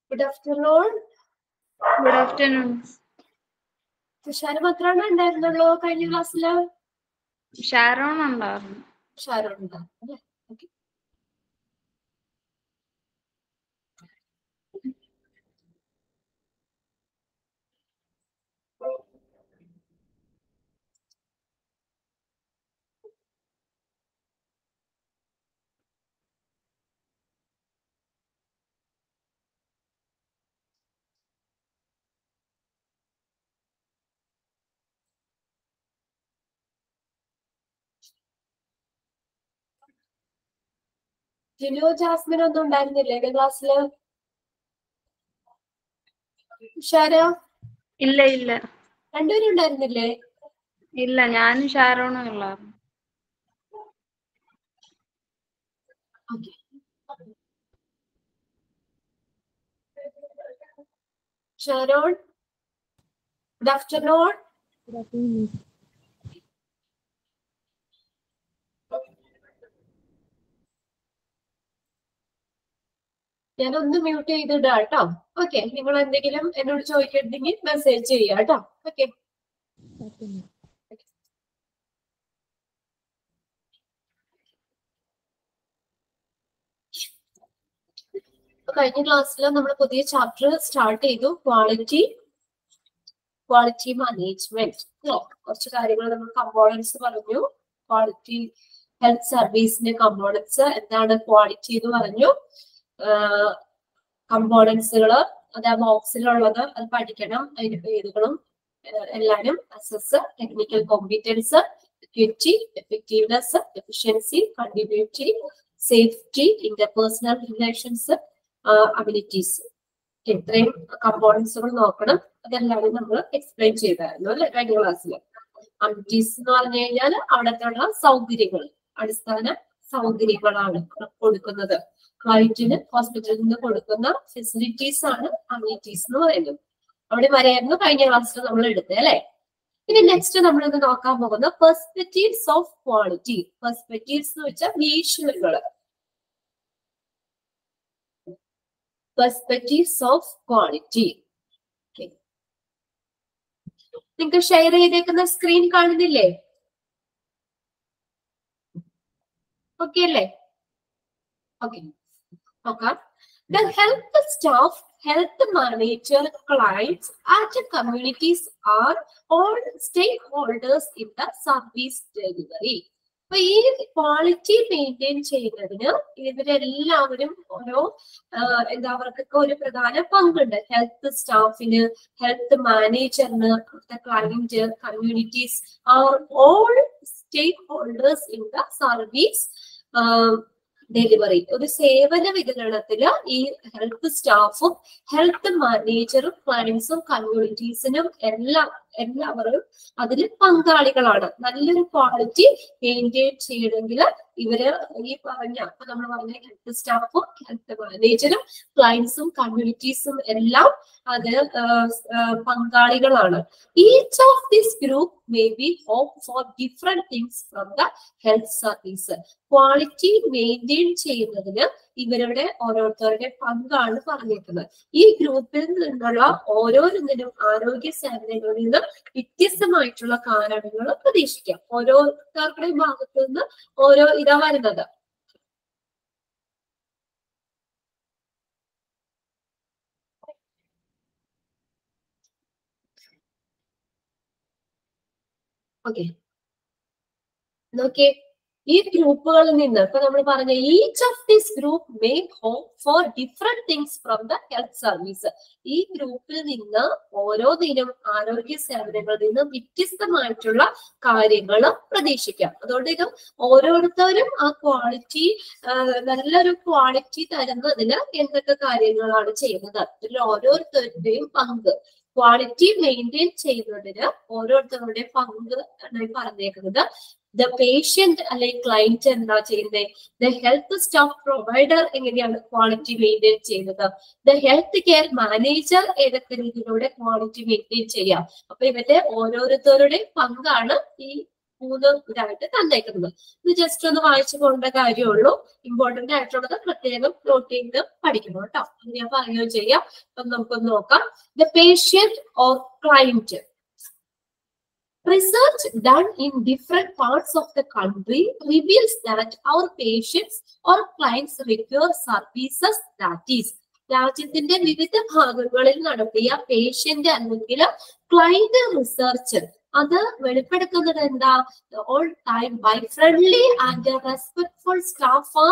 Good afternoon good afternoon Tushar മാത്രമാണ് ഉണ്ടായിരുന്നുള്ളൂ കഴിഞ്ഞ ക്ലാസ്സില് ഷാരോൺ ഉണ്ടായിരുന്നു തുഷാരം ഉണ്ടാവും അല്ലേ ഓക്കെ ജിനു ജാസ്മിൻ ഒന്നും ഉണ്ടായിരുന്നില്ലേ എന്റെ ക്ലാസ്സില് തുഷാര ഇല്ല ഇല്ല രണ്ടുപേരും ഉണ്ടായിരുന്നില്ലേ ഇല്ല ഞാനും ഷാരോണും ഉള്ളായിരുന്നു ഓക്കെ ഷാരോൺ ഗുഡ് ആഫ്റ്റർനൂൺ ഞാനൊന്ന് മ്യൂട്ട് ചെയ്തിടാം കേട്ടോ ഓക്കെ നിങ്ങൾ എന്തെങ്കിലും എന്നോട് ചോദിക്കണ്ടെങ്കിൽ മെസ്സേജ് ചെയ്യാം കേട്ടോ ഓക്കെ കഴിഞ്ഞ ക്ലാസ്സിൽ നമ്മൾ പുതിയ ചാപ്റ്റർ സ്റ്റാർട്ട് ചെയ്തു ക്വാളിറ്റി ക്വാളിറ്റി മാനേജ്മെന്റ് അല്ലേ കുറച്ച് കാര്യങ്ങൾ നമ്മൾ കമ്പോണൻസ് പറഞ്ഞു ക്വാളിറ്റി ഹെൽത്ത് സർവീസിന്റെ കമ്പോണൻസ് എന്താണ് ക്വാളിറ്റി എന്ന് പറഞ്ഞു കമ്പോണൻസുകള് അത് ആ ബോക്സിലുള്ളത് അത് പഠിക്കണം അതിന് എഴുതണം ഏഹ് എല്ലാരും assess technical competence equity, effectiveness, efficiency, continuity, safety, interpersonal relations, abilities ഇത്രയും കമ്പോണൻസുകൾ നോക്കണം അതെല്ലാവരും നമ്മൾ എക്സ്പ്ലെയിൻ ചെയ്തായിരുന്നു അല്ലെ കഴിഞ്ഞ ക്ലാസ്സിൽ അബിലിറ്റീസ് എന്ന് പറഞ്ഞു കഴിഞ്ഞാൽ അവിടത്തുള്ള സൗകര്യങ്ങൾ അടിസ്ഥാന സൗകര്യങ്ങളാണ് കൊടുക്കുന്നത് ക്ലയന്റിന് ഹോസ്പിറ്റലിൽ നിന്ന് കൊടുക്കുന്ന ഫെസിലിറ്റീസ് ആണ് അബിലിറ്റീസ് എന്ന് പറയുന്നത് അവിടെ വരെയായിരുന്നു കഴിഞ്ഞ ക്ലാസ്സിൽ നമ്മൾ എടുത്തത് അല്ലെ ഇനി നെക്സ്റ്റ് നമ്മൾ ഇത് നോക്കാൻ പോകുന്ന പെർസ്പെക്റ്റീവ്സ് ഓഫ് ക്വാളിറ്റി പെർസ്പെക്റ്റീവ്സ് എന്ന് വെച്ചാൽ വീക്ഷണങ്ങൾ പെർസ്പെക്റ്റീവ്സ് ഓഫ് ക്വാളിറ്റി നിങ്ങൾക്ക് ഷെയർ ചെയ്തേക്കുന്ന സ്ക്രീൻ കാണുന്നില്ലേ ഓക്കെ അല്ലേ ഓക്കെ നോക്കാം The health staff, health manager, clients, and communities are all stakeholders in the service delivery. അപ്പൊ ഈ ക്വാളിറ്റി മെയിൻറ്റെയിൻ ചെയ്യുന്നതിന് ഇവരെല്ലാവരും ഓരോ ആഹ് എന്താ അവർക്കൊക്കെ ഒരു പ്രധാന പങ്കുണ്ട് ഹെൽത്ത് സ്റ്റാഫിന് ഹെൽത്ത് മാനേജറിന് client communities are all stakeholders in the service delivery ഒരു സേവന വിതരണത്തില് ഈ ഹെൽത്ത് സ്റ്റാഫും ഹെൽത്ത് മാനേജറും ക്ലയൻസും കമ്മ്യൂണിറ്റീസിനും എല്ലാം എല്ലാവരും അതിൽ പങ്കാളികളാണ് നല്ലൊരു ക്വാളിറ്റി മെയിൻറ്റെയിൻ ചെയ്യണമെങ്കിൽ ഇവര് ഈ പറഞ്ഞ അപ്പൊ നമ്മൾ പറഞ്ഞ ഹെൽത്ത് സ്റ്റാഫും ഹെൽത്ത് മാനേജറും ക്ലയൻസും കമ്മ്യൂണിറ്റീസും എല്ലാം അത് പങ്കാളികളാണ് each of this group may be hope for different things from the health service quality maintain ചെയ്യുന്നതിന് ഇവരുടെ ഓരോരുത്തരുടെ പങ്കാണ് പറഞ്ഞേക്കുന്നത് ഈ ഗ്രൂപ്പിൽ നിന്നുള്ള ഓരോരുന്നിനും ആരോഗ്യ സേവനങ്ങളിൽ നിന്ന് വ്യത്യസ്തമായിട്ടുള്ള കാരണങ്ങൾ പ്രതീക്ഷിക്കാം ഓരോരുത്തരുടെയും ഭാഗത്തു നിന്ന് ഓരോ ഇതാ വരുന്നത് ഓക്കെ നോക്കിയേ ഈ ഗ്രൂപ്പുകളിൽ നിന്ന് ഇപ്പൊ നമ്മൾ പറഞ്ഞ each of this group make home for different things from the health service ഈ ഗ്രൂപ്പിൽ നിന്ന് ഓരോ ദിനം ആരോഗ്യ സേവനങ്ങളിൽ നിന്ന് വ്യത്യസ്തമായിട്ടുള്ള കാര്യങ്ങൾ പ്രതീക്ഷിക്കാം അതുകൊണ്ട് ഇത് ഓരോരുത്തരും ആ ക്വാളിറ്റി നല്ലൊരു ക്വാളിറ്റി തരുന്നതിന് എന്തൊക്കെ കാര്യങ്ങളാണ് ചെയ്യുന്നത് ഇതിൽ ഓരോരുത്തരുടെയും പങ്ക് ക്വാളിറ്റി മെയിൻറ്റെയിൻ ചെയ്യുന്നതിന് ഓരോരുത്തരുടെ പങ്ക് എന്നാണ് പറഞ്ഞേക്കുന്നത് ദ പേഷ്യന്റ് അല്ലെങ്കിൽ ക്ലയന്റ് എന്താ ചെയ്യുന്നത് ദ ഹെൽത്ത് സ്റ്റാഫ് പ്രൊവൈഡർ എങ്ങനെയാണ് ക്വാളിറ്റി മെയിൻറ്റെയിൻ ചെയ്യുന്നത് ദ ഹെൽത്ത് കെയർ മാനേജർ ഏതൊക്കെ രീതിയിലൂടെ ക്വാളിറ്റി മെയിൻറ്റെയിൻ ചെയ്യാം അപ്പൊ ഇവന്റെ ഓരോരുത്തരുടെ പങ്കാണ് ഈ മൂന്ന് ഇതായിട്ട് തന്നേക്കുന്നത് ഇത് ജസ്റ്റ് ഒന്ന് വായിച്ചു പോകേണ്ട കാര്യമുള്ളൂ ഇമ്പോർട്ടന്റ് ആയിട്ടുള്ളത് പ്രത്യേകം നോട്ട് ചെയ്ത് പഠിക്കണം കേട്ടോ അത് ഞാൻ പറയുകയും ചെയ്യാം അപ്പൊ നമുക്കൊന്ന് നോക്കാം the patient or client Research done in different parts of the country reveals that our patients or clients require services that is രാജ്യത്തിന്റെ വിവിധ ഭാഗങ്ങളിൽ നടത്തിയ പേഷ്യന്റ് അല്ലെങ്കിൽ ക്ലൈന്റ് റിസർച്ച് അത് വെളിപ്പെടുത്തുന്നത് എന്താ all time by friendly and respectful staff are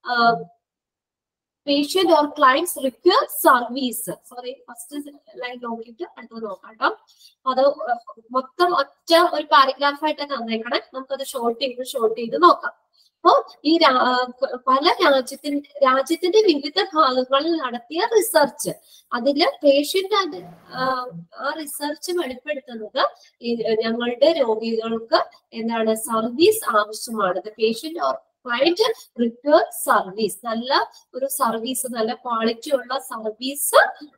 patient or clients require service sorry first line നോക്കിയിട്ട് അടുത്തത് നോക്കാം കേട്ടോ അത് മൊത്തം ഒറ്റ ഒരു പാരഗ്രാഫ് ആയിട്ട് തന്നേക്കണേ നമുക്കത് ഷോർട്ട് ചെയ്ത് ഷോർട്ട് ചെയ്ത് നോക്കാം അപ്പോ ഈ രാ- പല രാജ്യത്തിന്റെ രാജ്യത്തിന്റെ വിവിധ ഭാഗങ്ങളിൽ നടത്തിയ റിസർച്ച് അതില് പേഷ്യന്റ് അത് ആ റിസർച്ച് വെളിപ്പെടുത്തുന്നത് ഈ ഞങ്ങളുടെ രോഗികൾക്ക് എന്താണ് സർവീസ് ആവശ്യമാണ് patient or client require service നല്ല ഒരു സർവീസ് നല്ല ക്വാളിറ്റി ഉള്ള സർവീസ്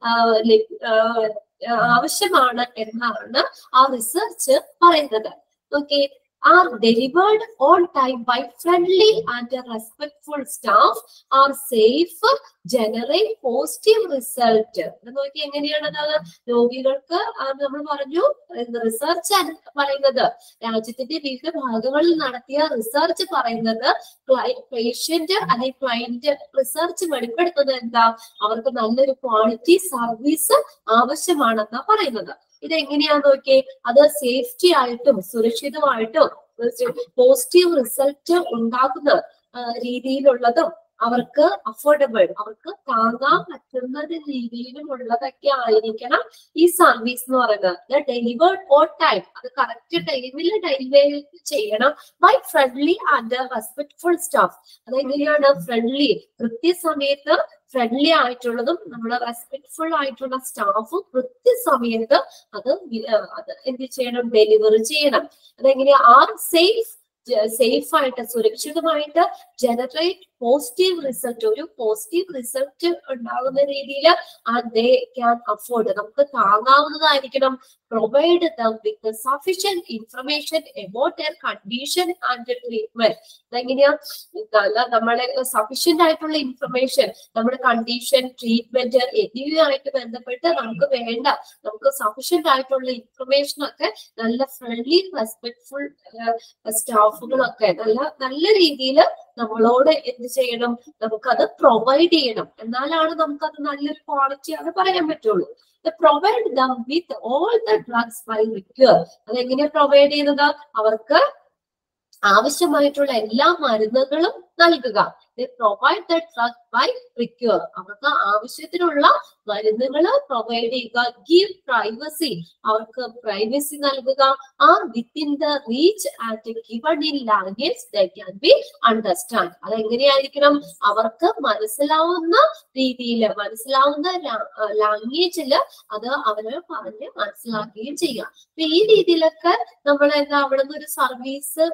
ആവശ്യമാണ് എന്നാണ് ആ റിസർച്ച് പറയുന്നത് okay are delivered on time by friendly and respectful staff are safe generate positive result ഇത് നോക്കി എങ്ങനെയാണ് അത് രോഗികൾക്ക് നമ്മൾ പറഞ്ഞു റിസർച്ച് പറയുന്നത് രാജ്യത്തിന്റെ വിവിധ ഭാഗങ്ങളിൽ നടത്തിയ റിസർച്ച് പറയുന്നത് പേഷ്യന്റ് അല്ലെങ്കിൽ ക്ലയന്റ് റിസർച്ച് വെളിപ്പെടുത്തുന്നത് എന്താ അവർക്ക് നല്ലൊരു ക്വാളിറ്റി സർവീസ് ആവശ്യമാണെന്നാ പറയുന്നത് ഇതെങ്ങനെയാ നോക്കിയേ അത് സേഫ്റ്റി ആയിട്ടും സുരക്ഷിതമായിട്ടും പോസിറ്റീവ് റിസൾട്ട് ഉണ്ടാക്കുന്ന ആ, രീതിയിലുള്ളതും അവർക്ക് അഫോർഡബിൾ അവർക്ക് താങ്ങാൻ പറ്റുന്ന രീതിയിലുമുള്ളതൊക്കെ ആയിരിക്കണം ഈ സർവീസ് എന്ന് പറയുന്നത് ഡെലിവേർഡ് ഓൺ ടൈം അത് കറക്റ്റ് ടൈമിൽ ഡെലിവറി ചെയ്യണം by friendly and respectful staff അതെങ്ങനെയാണ് ഫ്രണ്ട്ലി കൃത്യസമയത്ത് ഫ്രണ്ട്ലി ആയിട്ടുള്ളതും നമ്മുടെ റെസ്പെക്ട്ഫുൾ ആയിട്ടുള്ള സ്റ്റാഫും കൃത്യസമയത്ത് അത് വി- ആ, അത് എന്ത് ചെയ്യണം ഡെലിവറി ചെയ്യണം അതെങ്ങനെയാ ആർ സേഫ് സേഫ് ആയിട്ട് സുരക്ഷിതമായിട്ട് ജനറേറ്റ് പോസിറ്റീവ് റിസൾട്ട് ഒരു പോസിറ്റീവ് റിസൾട്ട് ഉണ്ടാകുന്ന രീതിയിൽ ദേ ക്യാൻ അഫോർഡ് നമുക്ക് താങ്ങാവുന്നതായിരിക്കണം provide them with sufficient information about their condition and treatment അതെങ്ങനെയാ നല്ല നമ്മളെ സഫീഷ്യന്റ് ആയിട്ടുള്ള ഇൻഫർമേഷൻ നമ്മുടെ കണ്ടീഷൻ ട്രീറ്റ്മെന്റ് എന്നിവയുമായിട്ട് ബന്ധപ്പെട്ട് നമുക്ക് വേണ്ട നമുക്ക് സഫീഷ്യന്റ് ആയിട്ടുള്ള ഇൻഫർമേഷൻ ഒക്കെ നല്ല ഫ്രണ്ട്ലി റെസ്പെക്ട്ഫുൾ സ്റ്റാഫുകളൊക്കെ നല്ല നല്ല രീതിയിൽ നമ്മളോട് എന്ത് ചെയ്യണം നമുക്കത് പ്രൊവൈഡ് ചെയ്യണം എന്നാലാണ് നമുക്കത് നല്ലൊരു ക്വാളിറ്റി ആണ് പറയാൻ പറ്റുള്ളൂ provide them with all the drugs by require അതെങ്ങനെയാ പ്രൊവൈഡ് ചെയ്യുന്നത് അവർക്ക് ആവശ്യമായിട്ടുള്ള എല്ലാ മരുന്നുകളും നൽകുക provide the drug by require അവർക്ക് ആവശ്യത്തിനുള്ള മരുന്നുകൾ പ്രൊവൈഡ് ചെയ്യുക ഗീവ് പ്രൈവസി അവർക്ക് പ്രൈവസി നൽകുക are within the reach and given in language they can be understand അതെങ്ങനെയായിരിക്കണം അവർക്ക് മനസ്സിലാവുന്ന രീതിയിൽ മനസ്സിലാവുന്ന ലാംഗ്വേജിൽ അത് അവരെ പറഞ്ഞ് മനസ്സിലാക്കുകയും ചെയ്യാം അപ്പൊ ഈ രീതിയിലൊക്കെ നമ്മൾ എന്താ അവിടെ നിന്ന് ഒരു സർവീസ്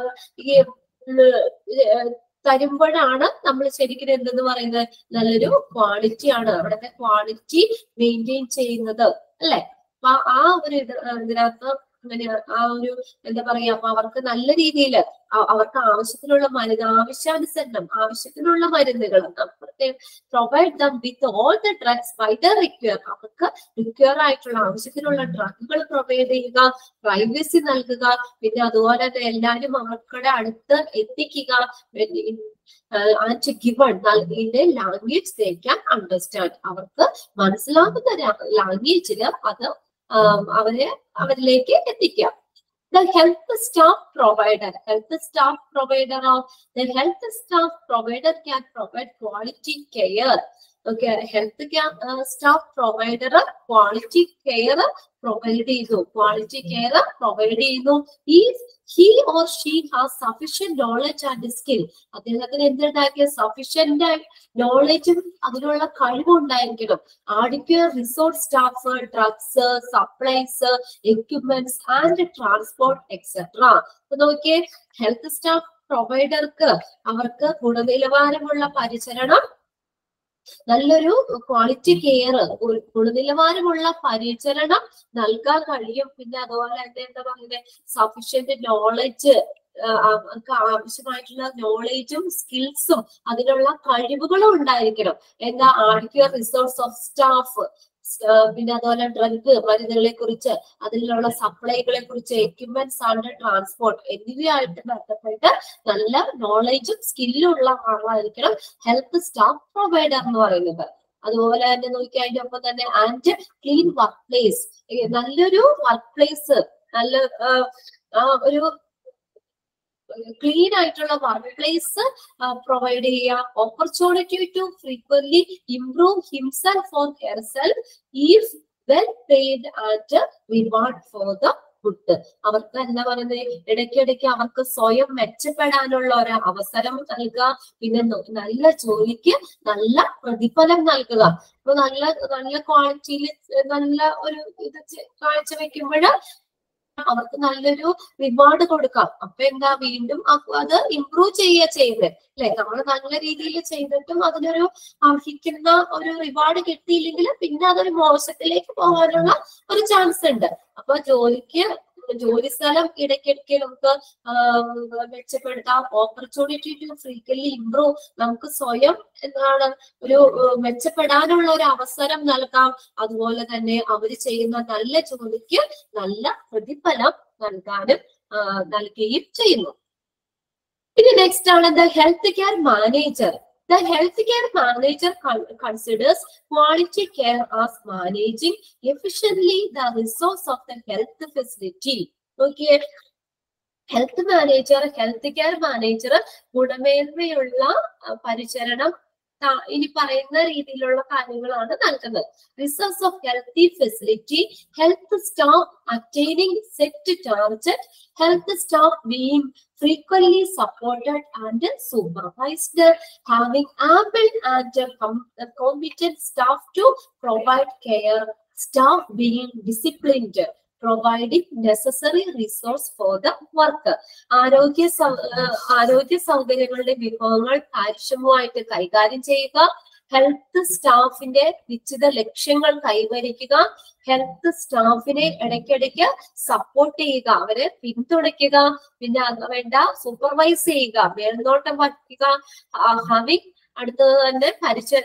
ഈ ഉം, ഏഹ്, തരുമ്പോഴാണ് നമ്മൾ ശരിക്കും എന്തെന്ന് പറയുന്നത് നല്ലൊരു ക്വാളിറ്റി ആണ് അവിടുത്തെ ക്വാളിറ്റി മെയിൻറ്റെയിൻ ചെയ്യുന്നത് അല്ലെ അപ്പൊ ആ ഒരു ഇത് ഇതിനകത്ത് അങ്ങനെ ആ ഒരു എന്താ പറയാ അപ്പൊ അവർക്ക് നല്ല രീതിയിൽ അവർക്ക് ആവശ്യത്തിനുള്ള മരുന്ന് ആവശ്യാനുസരണം ആവശ്യത്തിനുള്ള മരുന്നുകൾ provide them with all the drugs by the require അവർക്ക് റിക്വയർ ആയിട്ടുള്ള ആവശ്യത്തിനുള്ള ഡ്രഗുകൾ പ്രൊവൈഡ് ചെയ്യുക പ്രൈവസി നൽകുക പിന്നെ അതുപോലെ തന്നെ എല്ലാവരും അവർക്കുടെ അടുത്ത് എത്തിക്കുക ആൻഡ് ഗിവൺ നൽകിയ ലാംഗ്വേജ് ദേ ക്യാൻ അണ്ടർസ്റ്റാൻഡ് അവർക്ക് മനസ്സിലാകുന്ന ലാംഗ്വേജിൽ അത് ആം, അവരെ അവരിലേക്ക് എത്തിക്കാം The health staff provider, health staff provider of the health staff provider can provide quality care. Okay, health care uh, staff provider quality care provide ചെയ്യുന്നു quality care provide ചെയ്യുന്നു if he or she has sufficient knowledge and skill അദ്ദേഹത്തിന് എന്തുണ്ടാക്കിയ sufficient നോളജും അതിനുള്ള കഴിവും ഉണ്ടായിരിക്കണം adequate resource staff drugs supplies equipments and transport etcetera നോക്കിയേ health staff പ്രൊവൈഡർക്ക് അവർക്ക് ഗുണനിലവാരമുള്ള പരിചരണം നല്ലൊരു ക്വാളിറ്റി കെയർ ഗുണനിലവാരമുള്ള പരിചരണം നൽകാൻ കഴിയും പിന്നെ അതുപോലെ തന്നെ എന്താ പറയുന്നത് സഫീഷ്യന്റ് നോളജ് അവർക്ക് ആവശ്യമായിട്ടുള്ള നോളേജും സ്കിൽസും അതിനുള്ള കഴിവുകളും ഉണ്ടായിരിക്കണം എന്താ ആർക്കിയർ റിസോഴ്സ് ഓഫ് സ്റ്റാഫ് പിന്നെ അതുപോലെ ഡ്രഗ് മരുന്നുകളെ കുറിച്ച് അതിലുള്ള സപ്ലൈകളെ കുറിച്ച് എക്യുപ്മെന്റ്സ് ആൻഡ് ട്രാൻസ്പോർട്ട് എന്നിവയായിട്ട് ബന്ധപ്പെട്ട് നല്ല നോളേജും സ്കില്ലും ഉള്ള ആളായിരിക്കണം ഹെൽത്ത് സ്റ്റാഫ് പ്രൊവൈഡർ എന്ന് പറയുന്നത് അതുപോലെ തന്നെ നോക്കി അതിന്റെ ഒപ്പം തന്നെ ആൻഡ് ക്ലീൻ വർക്ക് പ്ലേസ് നല്ലൊരു വർക്ക് പ്ലേസ് നല്ല ആ, ആ ഒരു ക്ലീൻ ആയിട്ടുള്ള വർക്ക് പ്ലേസ് പ്രൊവൈഡ് ചെയ്യുക opportunity to frequently improve himself or herself if well paid and reward for the food അവർക്ക് എന്താ പറയുന്നത് ഇടയ്ക്കിടയ്ക്ക് അവർക്ക് സ്വയം മെച്ചപ്പെടാനുള്ള ഒരു അവസരം നൽകുക പിന്നെ ന- നല്ല ജോലിക്ക് നല്ല പ്രതിഫലം നൽകുക ഇപ്പൊ നല്ല നല്ല ക്വാളിറ്റിയിൽ നല്ല ഒരു ഇത് ചെ- കാഴ്ചവെക്കുമ്പോൾ അവർക്ക് നല്ലൊരു റിവാർഡ് കൊടുക്കാം അപ്പൊ എന്താ വീണ്ടും അ- അത് ഇംപ്രൂവ് ചെയ്യുക ചെയ്യുന്നത് അല്ലെ നമ്മൾ നല്ല രീതിയിൽ ചെയ്തിട്ടും അതിനൊരു അർഹിക്കുന്ന ഒരു റിവാർഡ് കിട്ടിയില്ലെങ്കിൽ പിന്നെ അതൊരു മോശത്തിലേക്ക് പോകാനുള്ള ഒരു ചാൻസ് ഉണ്ട് അപ്പൊ ജോലിക്ക് ജോലി സ്ഥലം ഇടയ്ക്കിടയ്ക്ക് നമുക്ക് ആം, മെച്ചപ്പെടുത്താം ഓപ്പർച്യൂണിറ്റി ടു ഫ്രീക്വൻലി ഇംപ്രൂവ് നമുക്ക് സ്വയം എന്താണ് ഒരു ഏഹ്, മെച്ചപ്പെടാനുള്ള ഒരു അവസരം നൽകാം അതുപോലെ തന്നെ അവർ ചെയ്യുന്ന നല്ല ജോലിക്ക് നല്ല പ്രതിഫലം നൽകാനും ആ, നൽകുകയും ചെയ്യുന്നു ഇനി നെക്സ്റ്റ് ആണ് the health care manager the health care manager considers quality care as managing efficiently the resource of the health facility നോക്കിയേ health manager health care manager ഗുണമേന്മയുള്ള ആ, പരിചരണം ത- ഇനി പറയുന്ന രീതിയിലുള്ള കാര്യങ്ങളാണ് നൽകുന്നത് resource of healthy facility health staff attaining set target, health staff being frequently supported and supervised, having ample and com- competent staff to provide care, staff being disciplined, providing necessary resource for the work. ആരോഗ്യ സൗ- ഏഹ് ആരോഗ്യ സൗകര്യങ്ങളുടെ വിഭവങ്ങൾ കാര്യക്ഷമമായിട്ട് കൈകാര്യം ചെയ്യുക health സ്റ്റാഫിന്റെ നിശ്ചിത ലക്ഷ്യങ്ങൾ കൈവരിക്കുക ഹെൽത്ത് സ്റ്റാഫിനെ ഇടയ്ക്കിടയ്ക്ക് സപ്പോർട്ട് ചെയ്യുക അവരെ പിന്തുണയ്ക്കുക പിന്നെ അത് വേണ്ട സൂപ്പർവൈസ് ചെയ്യുക മേൽനോട്ടം വഹിക്കുക ഹവിങ് അടുത്തത് തന്നെ പരിചയ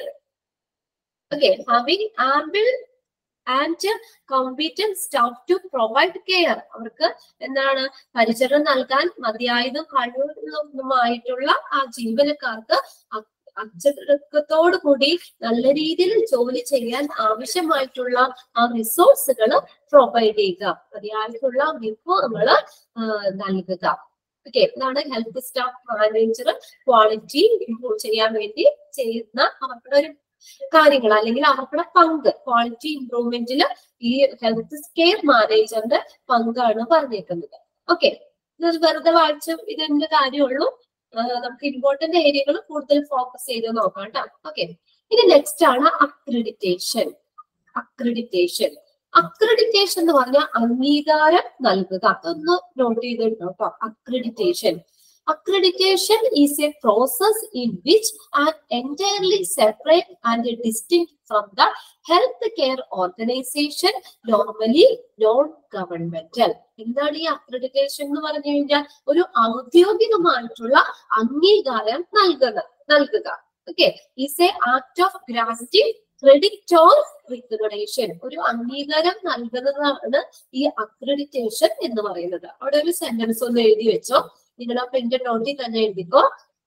okay having ample and competent staff to provide care അവർക്ക് എന്താണ് പരിചരണം നൽകാൻ മതിയായതും കഴിവുള്ളതുമായിട്ടുള്ള ആ ജീവനക്കാർക്ക് അ- അച്ചടക്കത്തോടു കൂടി നല്ല രീതിയിൽ ജോലി ചെയ്യാൻ ആവശ്യമായിട്ടുള്ള ആ റിസോഴ്സുകൾ പ്രൊവൈഡ് ചെയ്യുക മതിയായിട്ടുള്ള വിഭവങ്ങൾ നൽകുക ഓക്കെ ഇതാണ് health staff manager quality improve ചെയ്യാൻ വേണ്ടി ചെയ്യുന്ന അവരുടെ ഒരു കാര്യങ്ങൾ അല്ലെങ്കിൽ അവരുടെ പങ്ക് ക്വാളിറ്റി ഇംപ്രൂവ്മെന്റിൽ ഈ ഹെൽത്ത് കെയർ മാനേജറിന്റെ പങ്കാണ് പറഞ്ഞേക്കുന്നത് ഓക്കെ ഇത് വെറുതെ വായിച്ച ഇതിന്റെ കാര്യമുള്ളൂ ആ, നമുക്ക് ഇമ്പോർട്ടന്റ് ഏരിയകൾ കൂടുതൽ ഫോക്കസ് ചെയ്ത് നോക്കാം കേട്ടോ ഓക്കെ ഇനി നെക്സ്റ്റ് ആണ് അക്രഡിറ്റേഷൻ അക്രഡിറ്റേഷൻ അക്രഡിറ്റേഷൻ എന്ന് പറഞ്ഞാൽ അംഗീകാരം നൽകുക അതൊന്ന് നോട്ട് ചെയ്തിട്ടോ കേട്ടോ accreditation Accreditation is a process in which an entirely separate and distinct from the healthcare organization, normally non-governmental. എന്താണ് ഈ അക്രഡിറ്റേഷൻ എന്ന് പറഞ്ഞു കഴിഞ്ഞാൽ ഒരു ഔദ്യോഗികമായിട്ടുള്ള അംഗീകാരം നൽകുക നൽകുക okay is a act of granting credit or recognition ഒരു അംഗീകാരം നൽകുന്നതാണ് ഈ അക്രഡിറ്റേഷൻ എന്ന് പറയുന്നത് അവിടെ ഒരു സെന്റൻസ് ഒന്ന് എഴുതി വെച്ചോ നിങ്ങൾ ആ പ്രിന്റ് നോട്ടിൽ തന്നെ എഴുതിക്കോ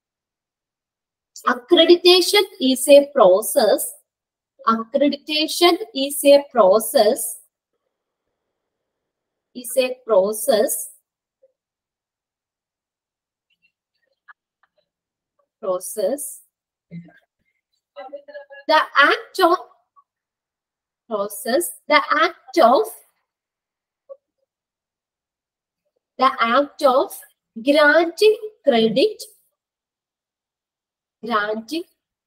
accreditation is a process accreditation is a process is a process process the act of process the act of the act of granting credit granting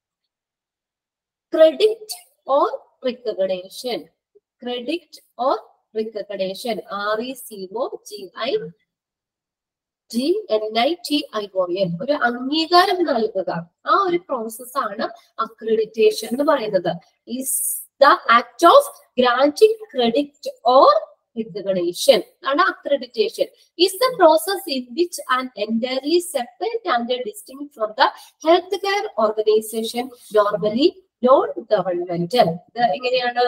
credit or recognition credit or recognition r e c o g i G N I T I O N ഒരു അംഗീകാരം നൽകുക ആ ഒരു പ്രോസസ്സാണ് accreditation എന്ന് പറയുന്നത് is the act of granting credit or recognition ആണ് accreditation is the process in which an entirely separate and distinct from the healthcare organization normally non governmental ഇത് എങ്ങനെയാണ്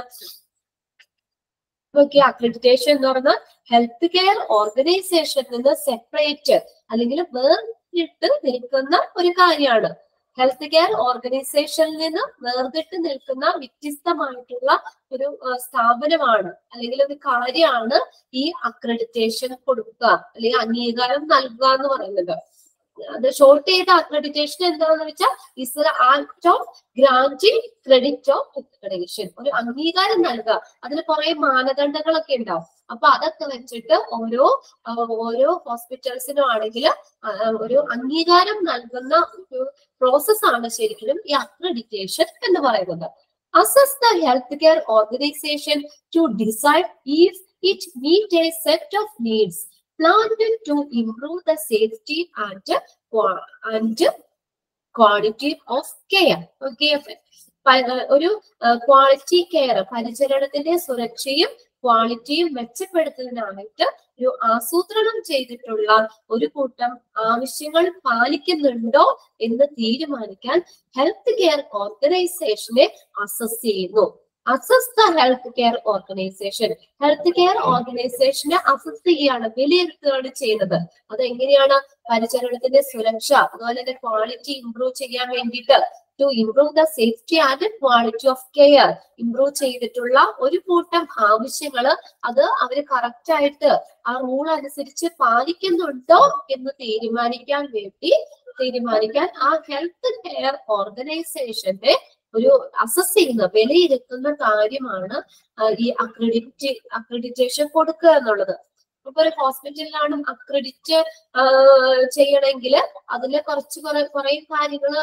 നോക്കി അക്രഡിറ്റേഷൻ എന്ന് പറഞ്ഞാൽ ഹെൽത്ത് കെയർ ഓർഗനൈസേഷനിൽ നിന്ന് സെപ്പറേറ്റ് അല്ലെങ്കിൽ വേർതിട്ട് നിൽക്കുന്ന ഒരു കാര്യമാണ് ഹെൽത്ത് കെയർ ഓർഗനൈസേഷനിൽ നിന്ന് വേർതിട്ട് നിൽക്കുന്ന വ്യത്യസ്തമായിട്ടുള്ള ഒരു ആ, സ്ഥാപനമാണ് അല്ലെങ്കിൽ ഒരു കാര്യമാണ് ഈ അക്രഡിറ്റേഷൻ കൊടുക്കുക അല്ലെങ്കിൽ അംഗീകാരം നൽകുക എന്ന് പറയുന്നത് അത് ഷോർട്ട് ചെയ്ത അക്രഡിറ്റേഷൻ എന്താണെന്ന് വെച്ചാൽ is act of granting credit of accreditation ഒരു അംഗീകാരം നൽകുക അതിന് കുറെ മാനദണ്ഡങ്ങളൊക്കെ ഉണ്ടാവും അപ്പൊ അതൊക്കെ വെച്ചിട്ട് ഓരോ ആ, ഓരോ ഹോസ്പിറ്റൽസിനും ആണെങ്കിൽ ഒരു അംഗീകാരം നൽകുന്ന ഒരു പ്രോസസ് ആണ് ശരിക്കും ഈ അക്രഡിറ്റേഷൻ എന്ന് പറയുന്നത് assess the health care organisation to decide if it meet a set of needs planned to improve the safety and qua- and quality of care. Okay, പ- ഒരു ക്വാളിറ്റി കെയർ പരിചരണത്തിന്റെ സുരക്ഷയും ക്വാളിറ്റിയും മെച്ചപ്പെടുത്തുന്നതിനായിട്ട് ഒരു ആസൂത്രണം ചെയ്തിട്ടുള്ള ഒരു കൂട്ടം ആവശ്യങ്ങൾ പാലിക്കുന്നുണ്ടോ എന്ന് തീരുമാനിക്കാൻ ഹെൽത്ത് കെയർ ഓർഗനൈസേഷനെ അസസ് ചെയ്യുന്നു assess the health care organisation health care ഓർഗനൈസേഷനെ അസസ് ചെയ്യുകയാണ് വിലയിരുത്തുകയാണ് ചെയ്യുന്നത് അത് എങ്ങനെയാണ് പരിചരണത്തിന്റെ സുരക്ഷ അതുപോലെ തന്നെ ക്വാളിറ്റി ഇംപ്രൂവ് ചെയ്യാൻ വേണ്ടിയിട്ട് to improve the safety and quality of care improve ചെയ്തിട്ടുള്ള ഒരു കൂട്ടം ആവശ്യങ്ങൾ അത് അവര് കറക്റ്റ് ആയിട്ട് ആ റൂൾ അനുസരിച്ച് പാലിക്കുന്നുണ്ടോ എന്ന് തീരുമാനിക്കാൻ വേണ്ടി തീരുമാനിക്കാൻ ആ ഹെൽത്ത് കെയർ ഓർഗനൈസേഷന്റെ ഒരു അസസ് ചെയ്യുന്ന വിലയിരുത്തുന്ന കാര്യമാണ് ആ, ഈ അക്രഡിറ്റ് അക്രഡിറ്റേഷൻ കൊടുക്കുക എന്നുള്ളത് ഇപ്പൊ ഒരു ഹോസ്പിറ്റലിലാണ് അക്രഡിറ്റ് ചെയ്യണമെങ്കിൽ അതില് കുറച്ച് കുറെ കുറെ കാര്യങ്ങള്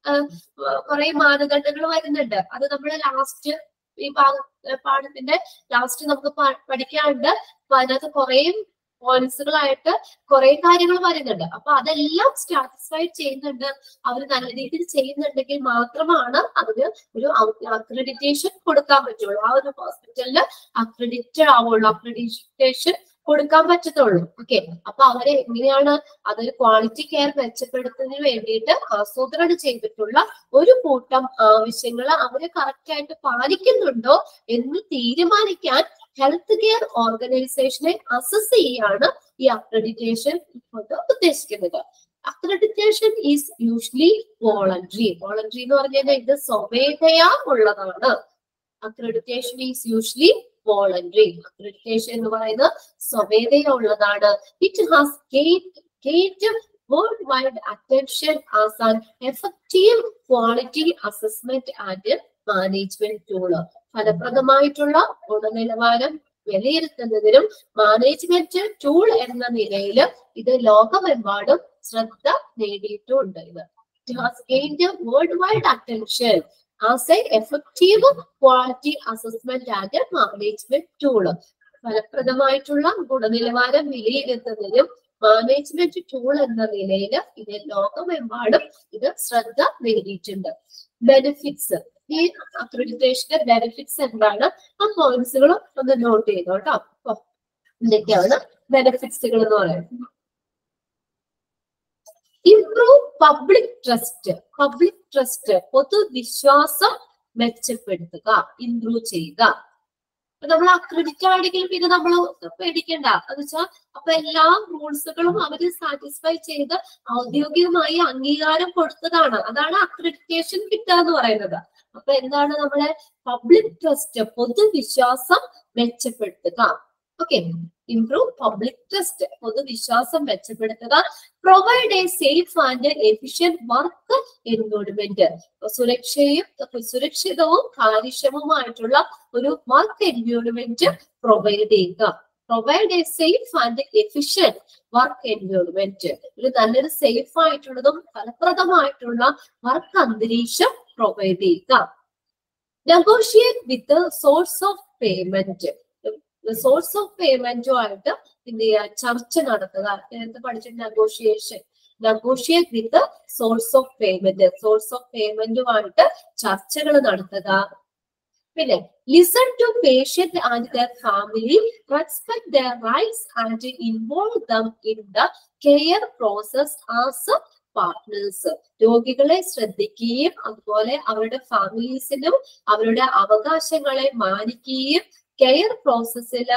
കുറെ മാനദണ്ഡങ്ങൾ വരുന്നുണ്ട് അത് നമ്മൾ ലാസ്റ്റ് ഈ പാ- പാഠത്തിന്റെ ലാസ്റ്റ് നമുക്ക് പ- പഠിക്കാനുണ്ട് അപ്പൊ അതിനകത്ത് കുറെ പോയിന്റ്സുകളായിട്ട് കുറെ കാര്യങ്ങൾ പറയുന്നുണ്ട് അപ്പൊ അതെല്ലാം സാറ്റിസ്ഫൈ ചെയ്യുന്നുണ്ട് അവർ നല്ല രീതിയിൽ ചെയ്യുന്നുണ്ടെങ്കിൽ മാത്രമാണ് അതിന് ഒരു അക്രഡിറ്റേഷൻ കൊടുക്കാൻ പറ്റുള്ളൂ ആ ഒരു ഹോസ്പിറ്റലിന് അക്രഡിറ്റഡ് ആവുള്ളൂ അക്രഡിറ്റേഷൻ കൊടുക്കാൻ പറ്റത്തുള്ളൂ ഓക്കെ അപ്പൊ അവരെ എങ്ങനെയാണ് അതൊരു ക്വാളിറ്റി കെയർ മെച്ചപ്പെടുത്തുന്നതിന് വേണ്ടിയിട്ട് ആസൂത്രണം ചെയ്തിട്ടുള്ള ഒരു കൂട്ടം ആവശ്യങ്ങൾ അവര് കറക്റ്റ് ആയിട്ട് പാലിക്കുന്നുണ്ടോ എന്ന് തീരുമാനിക്കാൻ ഹെൽത്ത് കെയർ ഓർഗനൈസേഷനെ അസസ് ചെയ്യാണ് ഈ അക്രഡിറ്റേഷൻ കൊണ്ട് ഉദ്ദേശിക്കുന്നത് accreditation is usually voluntary voluntary എന്ന് പറഞ്ഞു കഴിഞ്ഞാൽ ഇത് സ്വമേധയാ ഉള്ളതാണ് accreditation is usually voluntary accreditation എന്ന് പറയുന്നത് സ്വമേധയാ ഉള്ളതാണ് it has gained worldwide attention as an effective quality assessment and management tool ഫലപ്രദമായിട്ടുള്ള ഗുണനിലവാരം വിലയിരുത്തുന്നതിനും മാനേജ്മെന്റ് ടൂൾ എന്ന നിലയിൽ ഇത് ലോകമെമ്പാടും ശ്രദ്ധ നേടിയിട്ടുമുണ്ട് ഇത് it has gained worldwide attention as a effective quality assessment and management tool ഫലപ്രദമായിട്ടുള്ള ഗുണനിലവാരം വിലയിരുത്തുന്നതിനും മാനേജ്മെന്റ് ടൂൾ എന്ന നിലയിൽ ഇത് ലോകമെമ്പാടും ഇത് ശ്രദ്ധ നേടിയിട്ടുണ്ട് ബെനിഫിറ്റ്സ് ഈ അക്രഡിറ്റേഷന്റെ ബെനിഫിറ്റ്സ് എന്താണ് ആ പോയിന്റ്സുകൾ ഒന്ന് നോട്ട് ചെയ്തോ കേട്ടോ അപ്പൊ എന്തൊക്കെയാണ് ബെനിഫിറ്റ്സുകൾ എന്ന് പറയുന്നത് improve public trust public trust പൊതുവിശ്വാസം മെച്ചപ്പെടുത്തുക ഇംപ്രൂവ് ചെയ്യുക അപ്പൊ നമ്മൾ അക്രഡിറ്റ് ആണെങ്കിൽ പിന്നെ നമ്മൾ പേടിക്കണ്ട എന്ന് വെച്ചാൽ അപ്പൊ എല്ലാ റൂൾസുകളും അവര് സാറ്റിസ്ഫൈ ചെയ്ത് ഔദ്യോഗികമായി അംഗീകാരം കൊടുത്തതാണ് അതാണ് അക്രഡിറ്റേഷൻ കിട്ടുക എന്ന് പറയുന്നത് അപ്പൊ എന്താണ് നമ്മളെ പബ്ലിക് ട്രസ്റ്റ് പൊതുവിശ്വാസം മെച്ചപ്പെടുത്തുക ഓക്കെ ഇംപ്രൂവ് പബ്ലിക് ട്രസ്റ്റ് പൊതുവിശ്വാസം മെച്ചപ്പെടുത്തുക provide a safe and efficient work environment സുരക്ഷയും സുരക്ഷിതവും കാര്യക്ഷമവുമായിട്ടുള്ള ഒരു വർക്ക് എൻവയോൺമെന്റ് പ്രൊവൈഡ് ചെയ്യുക provide a safe and efficient work environment ഒരു നല്ലൊരു സേഫ് ആയിട്ടുള്ളതും ഫലപ്രദമായിട്ടുള്ള വർക്ക് അന്തരീക്ഷം പ്രൊവൈഡ് ചെയ്യുക negotiate with source of payment source of പേയ്മെന്റുമായിട്ട് എന്ത് ചെയ്യുക ചർച്ച നടത്തുക നേരത്തെ പഠിച്ച negotiation negotiate with source of payment source of പേയ്മെന്റുമായിട്ട് ചർച്ചകൾ നടത്തുക പിന്നെ listen to patient and their family respect their rights and involve them in the care process as partners രോഗികളെ ശ്രദ്ധിക്കുകയും അതുപോലെ അവരുടെ ഫാമിലീസിനും അവരുടെ അവകാശങ്ങളെ മാനിക്കുകയും കെയർ പ്രോസസ്സിൽ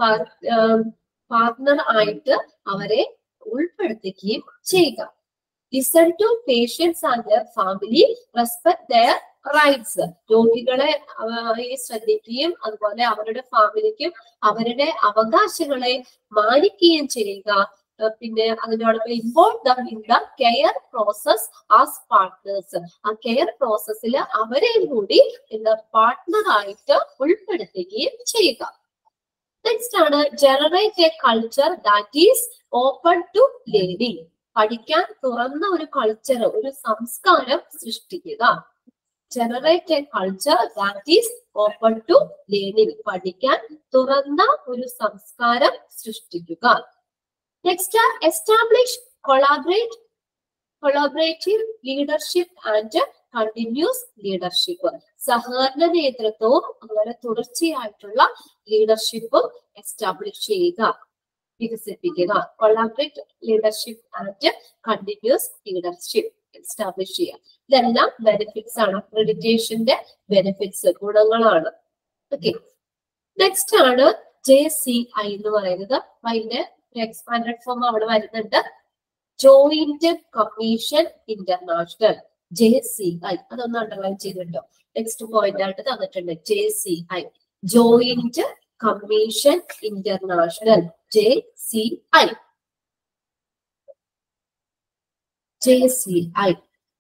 പാർട്ട്ണർ ആയിട്ട് അവരെ ഉൾപ്പെടുത്തുകയും ചെയ്യുക listen to patients and their family respect their rights രോഗികളെ ആ, ഈ ശ്രദ്ധിക്കുകയും അതുപോലെ അവരുടെ ഫാമിലിക്കും അവരുടെ അവകാശങ്ങളെ മാനിക്കുകയും ചെയ്യുക ആ, പിന്നെ അതിനോടൊപ്പം involve them in the care process as partners ആ കെയർ പ്രോസസ്സിൽ അവരെയും കൂടി എന്താ പാർട്ട്ണർ ആയിട്ട് ഉൾപ്പെടുത്തുകയും ചെയ്യുക നെക്സ്റ്റ് ആണ് generate a culture that is open to learning പഠിക്കാൻ തുറന്ന ഒരു കൾച്ചർ ഒരു സംസ്കാരം സൃഷ്ടിക്കുക generate a culture that is open to learning പഠിക്കാൻ തുറന്ന ഒരു സംസ്കാരം സൃഷ്ടിക്കുക next establish collaborate collaborative leadership and continuous leadership സഹകരണ നേതൃത്വവും അതുപോലെ തുടർച്ചയായിട്ടുള്ള ലീഡർഷിപ്പും എസ്റ്റാബ്ലിഷ് ചെയ്യുക വികസിപ്പിക്കുക collaborate leadership and continuous leadership establish ചെയ്യുക ഇതെല്ലാം ബെനിഫിറ്റ്സ് ആണ് അക്രഡിറ്റേഷന്റെ ബെനിഫിറ്റ്സ് ഗുണങ്ങളാണ് ഓക്കെ നെക്സ്റ്റ് ആണ് ജെ സി ഐ എന്ന് പറയുന്നത് അപ്പൊ അതിന്റെ എക്സ്പാൻഡഡ് ഫോം അവിടെ വരുന്നുണ്ട് Joint commission international J C I അതൊന്ന് അണ്ടർലൈൻ ചെയ്തിട്ടോ നെക്സ്റ്റ് പോയിന്റ് ആയിട്ട് തന്നിട്ടുണ്ട് J C I joint commission international J C I J C I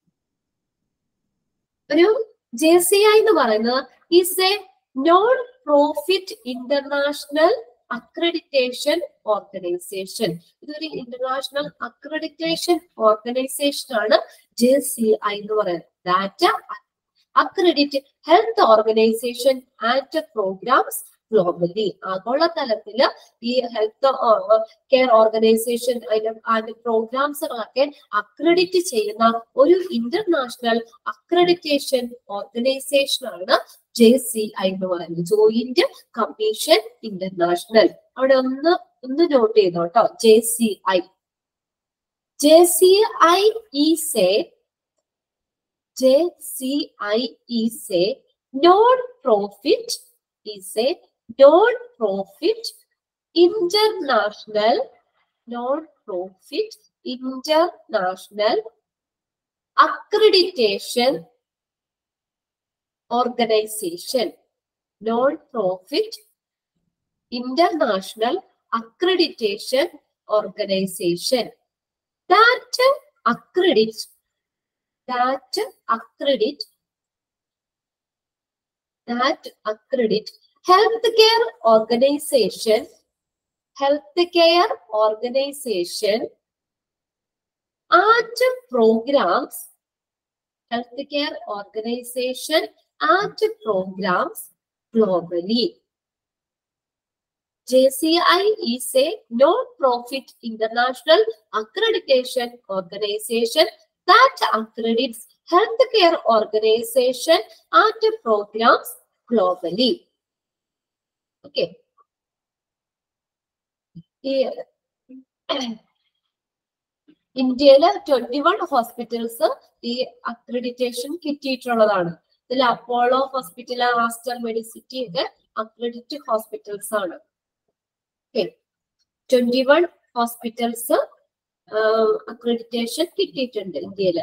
ഒരു ജെ സി ഐ എന്ന് പറയുന്നത് is a non profit international accreditation organisation ഇതൊരു international accreditation organisation ആണ് J C I എന്ന് പറയുന്നത് that accredit health organisation and programmes globally ആഗോളതലത്തില് ഈ health care organisation അതിന്റെ പ്രോഗ്രാംസുകളൊക്കെ അക്രഡിറ്റ് ചെയ്യുന്ന ഒരു ഇന്റർനാഷണൽ അക്രഡിറ്റേഷൻ ഓർഗനൈസേഷൻ ആണ് ജെ സി ഐ എന്ന് പറയുന്നത് ജോയിന്റ് കമ്മീഷൻ ഇന്റർനാഷണൽ അവിടെ ഒന്ന് ഒന്ന് നോട്ട് ചെയ്തോ കേട്ടോ J C I J C I is a J C I is a non profit is a non profit international non profit international accreditation organization, non-profit, international accreditation organization that accredits, that accredit, that accredit healthcare organization, healthcare organization and programs, healthcare organization and programs globally. JCI is a non-profit international accreditation organization that accredits healthcare organization and programs globally. Okay. ഈ ഇന്ത്യയില് twenty one hospitals ഈ accreditation കിട്ടിയിട്ടുള്ളതാണ് ഇതിൽ Apollo hospital Aster Medicity ഒക്കെ accredit hospitals ആണ് twenty one hospitals accreditation കിട്ടിയിട്ടുണ്ട് ഇന്ത്യയില്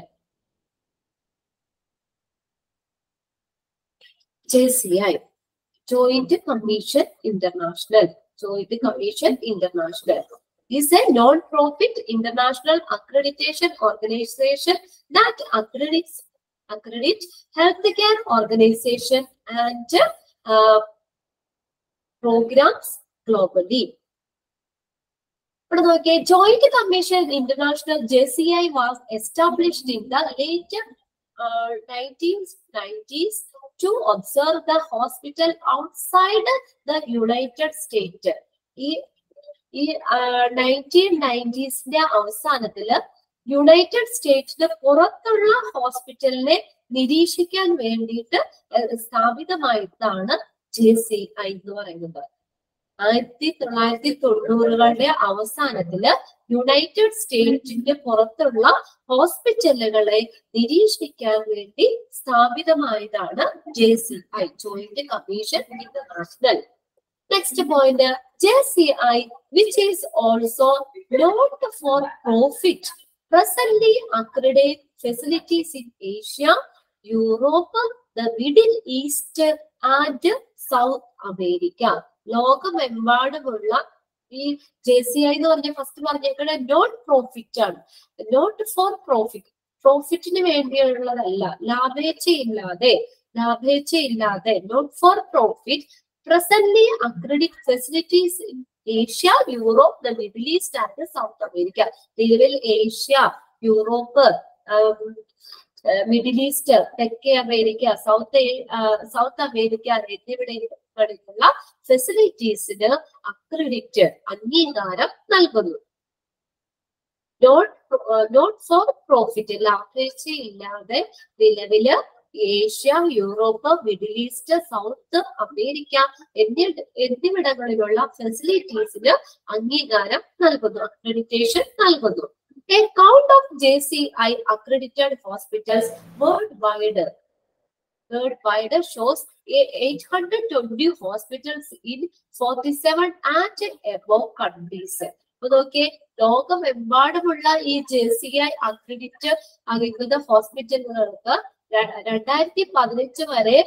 J C I joint commission international joint commission international is a non-profit international accreditation organization that accredits accredit healthcare organization and uh, programs globally. ഇവിടെ നോക്കിയേ joint commission international J C I was established in the late nineteen nineties to observe the hospital outside the United State ഈ ഈ nineteen നയൻറ്റീസിന്റെ അവസാനത്തില് United സ്റ്റേറ്റ്സിന് പുറത്തുള്ള ഹോസ്പിറ്റലിനെ നിരീക്ഷിക്കാൻ വേണ്ടിയിട്ട് ഏഹ് സ്ഥാപിതമായതാണ് ജെ സി ഐ എന്ന് പറയുന്നത് ആയിരത്തി തൊള്ളായിരത്തി തൊണ്ണൂറുകളുടെ അവസാനത്തില് യുണൈറ്റഡ് സ്റ്റേറ്റ്സിന്റെ പുറത്തുള്ള ഹോസ്പിറ്റലുകളെ നിരീക്ഷിക്കാൻ വേണ്ടി സ്ഥാപിതമായതാണ് J C I joint commission international next point J C I which is also not for profit presently accredit facilities in Asia, Europe, the Middle East and South America. ലോകമെമ്പാടുമുള്ള ഈ ജെ സി ഐ എന്ന് പറഞ്ഞ first പറഞ്ഞേക്കണ not profit ആണ് not for profit പ്രോഫിറ്റിന് വേണ്ടിയുള്ളതല്ല ലാഭേച്ഛയില്ലാതെ ലാഭേച്ഛയില്ലാതെ not for profit presently accredit facilities in Asia Europe the Middle East and South America നിലവിൽ ഏഷ്യ യൂറോപ്പ് മിഡിൽ ഈസ്റ്റ് തെക്കേ അമേരിക്ക സൗത്ത് സൗത്ത് അമേരിക്ക എന്നിവിടങ്ങളിലുള്ള ഫെസിലിറ്റീസിന് അക്രഡിറ്റ് അംഗീകാരം നൽകുന്നു നോട്ട് നോട്ട് ഫോർ പ്രോഫിറ്റ് ലാഭേച്ഛയില്ലാതെ നിലവില് Asia Europe Middle East South America എന്നീ എന്നിവിടങ്ങളിലുള്ള ഫെസിലിറ്റീസിന് അംഗീകാരം നൽകുന്നു അക്രഡിറ്റേഷൻ നൽകുന്നു A count of JCI accredited hospitals worldwide worldwide shows a- 820 hospitals in 47 and above countries. അപ്പൊ നോക്കിയേ ലോകമെമ്പാടുമുള്ള ഈ ജെ സി ഐ അക്രഡിറ്റ് അറിയുന്ന ഹോസ്പിറ്റലുകൾക്ക് ര- രണ്ടായിരത്തി പതിനഞ്ച് വരെ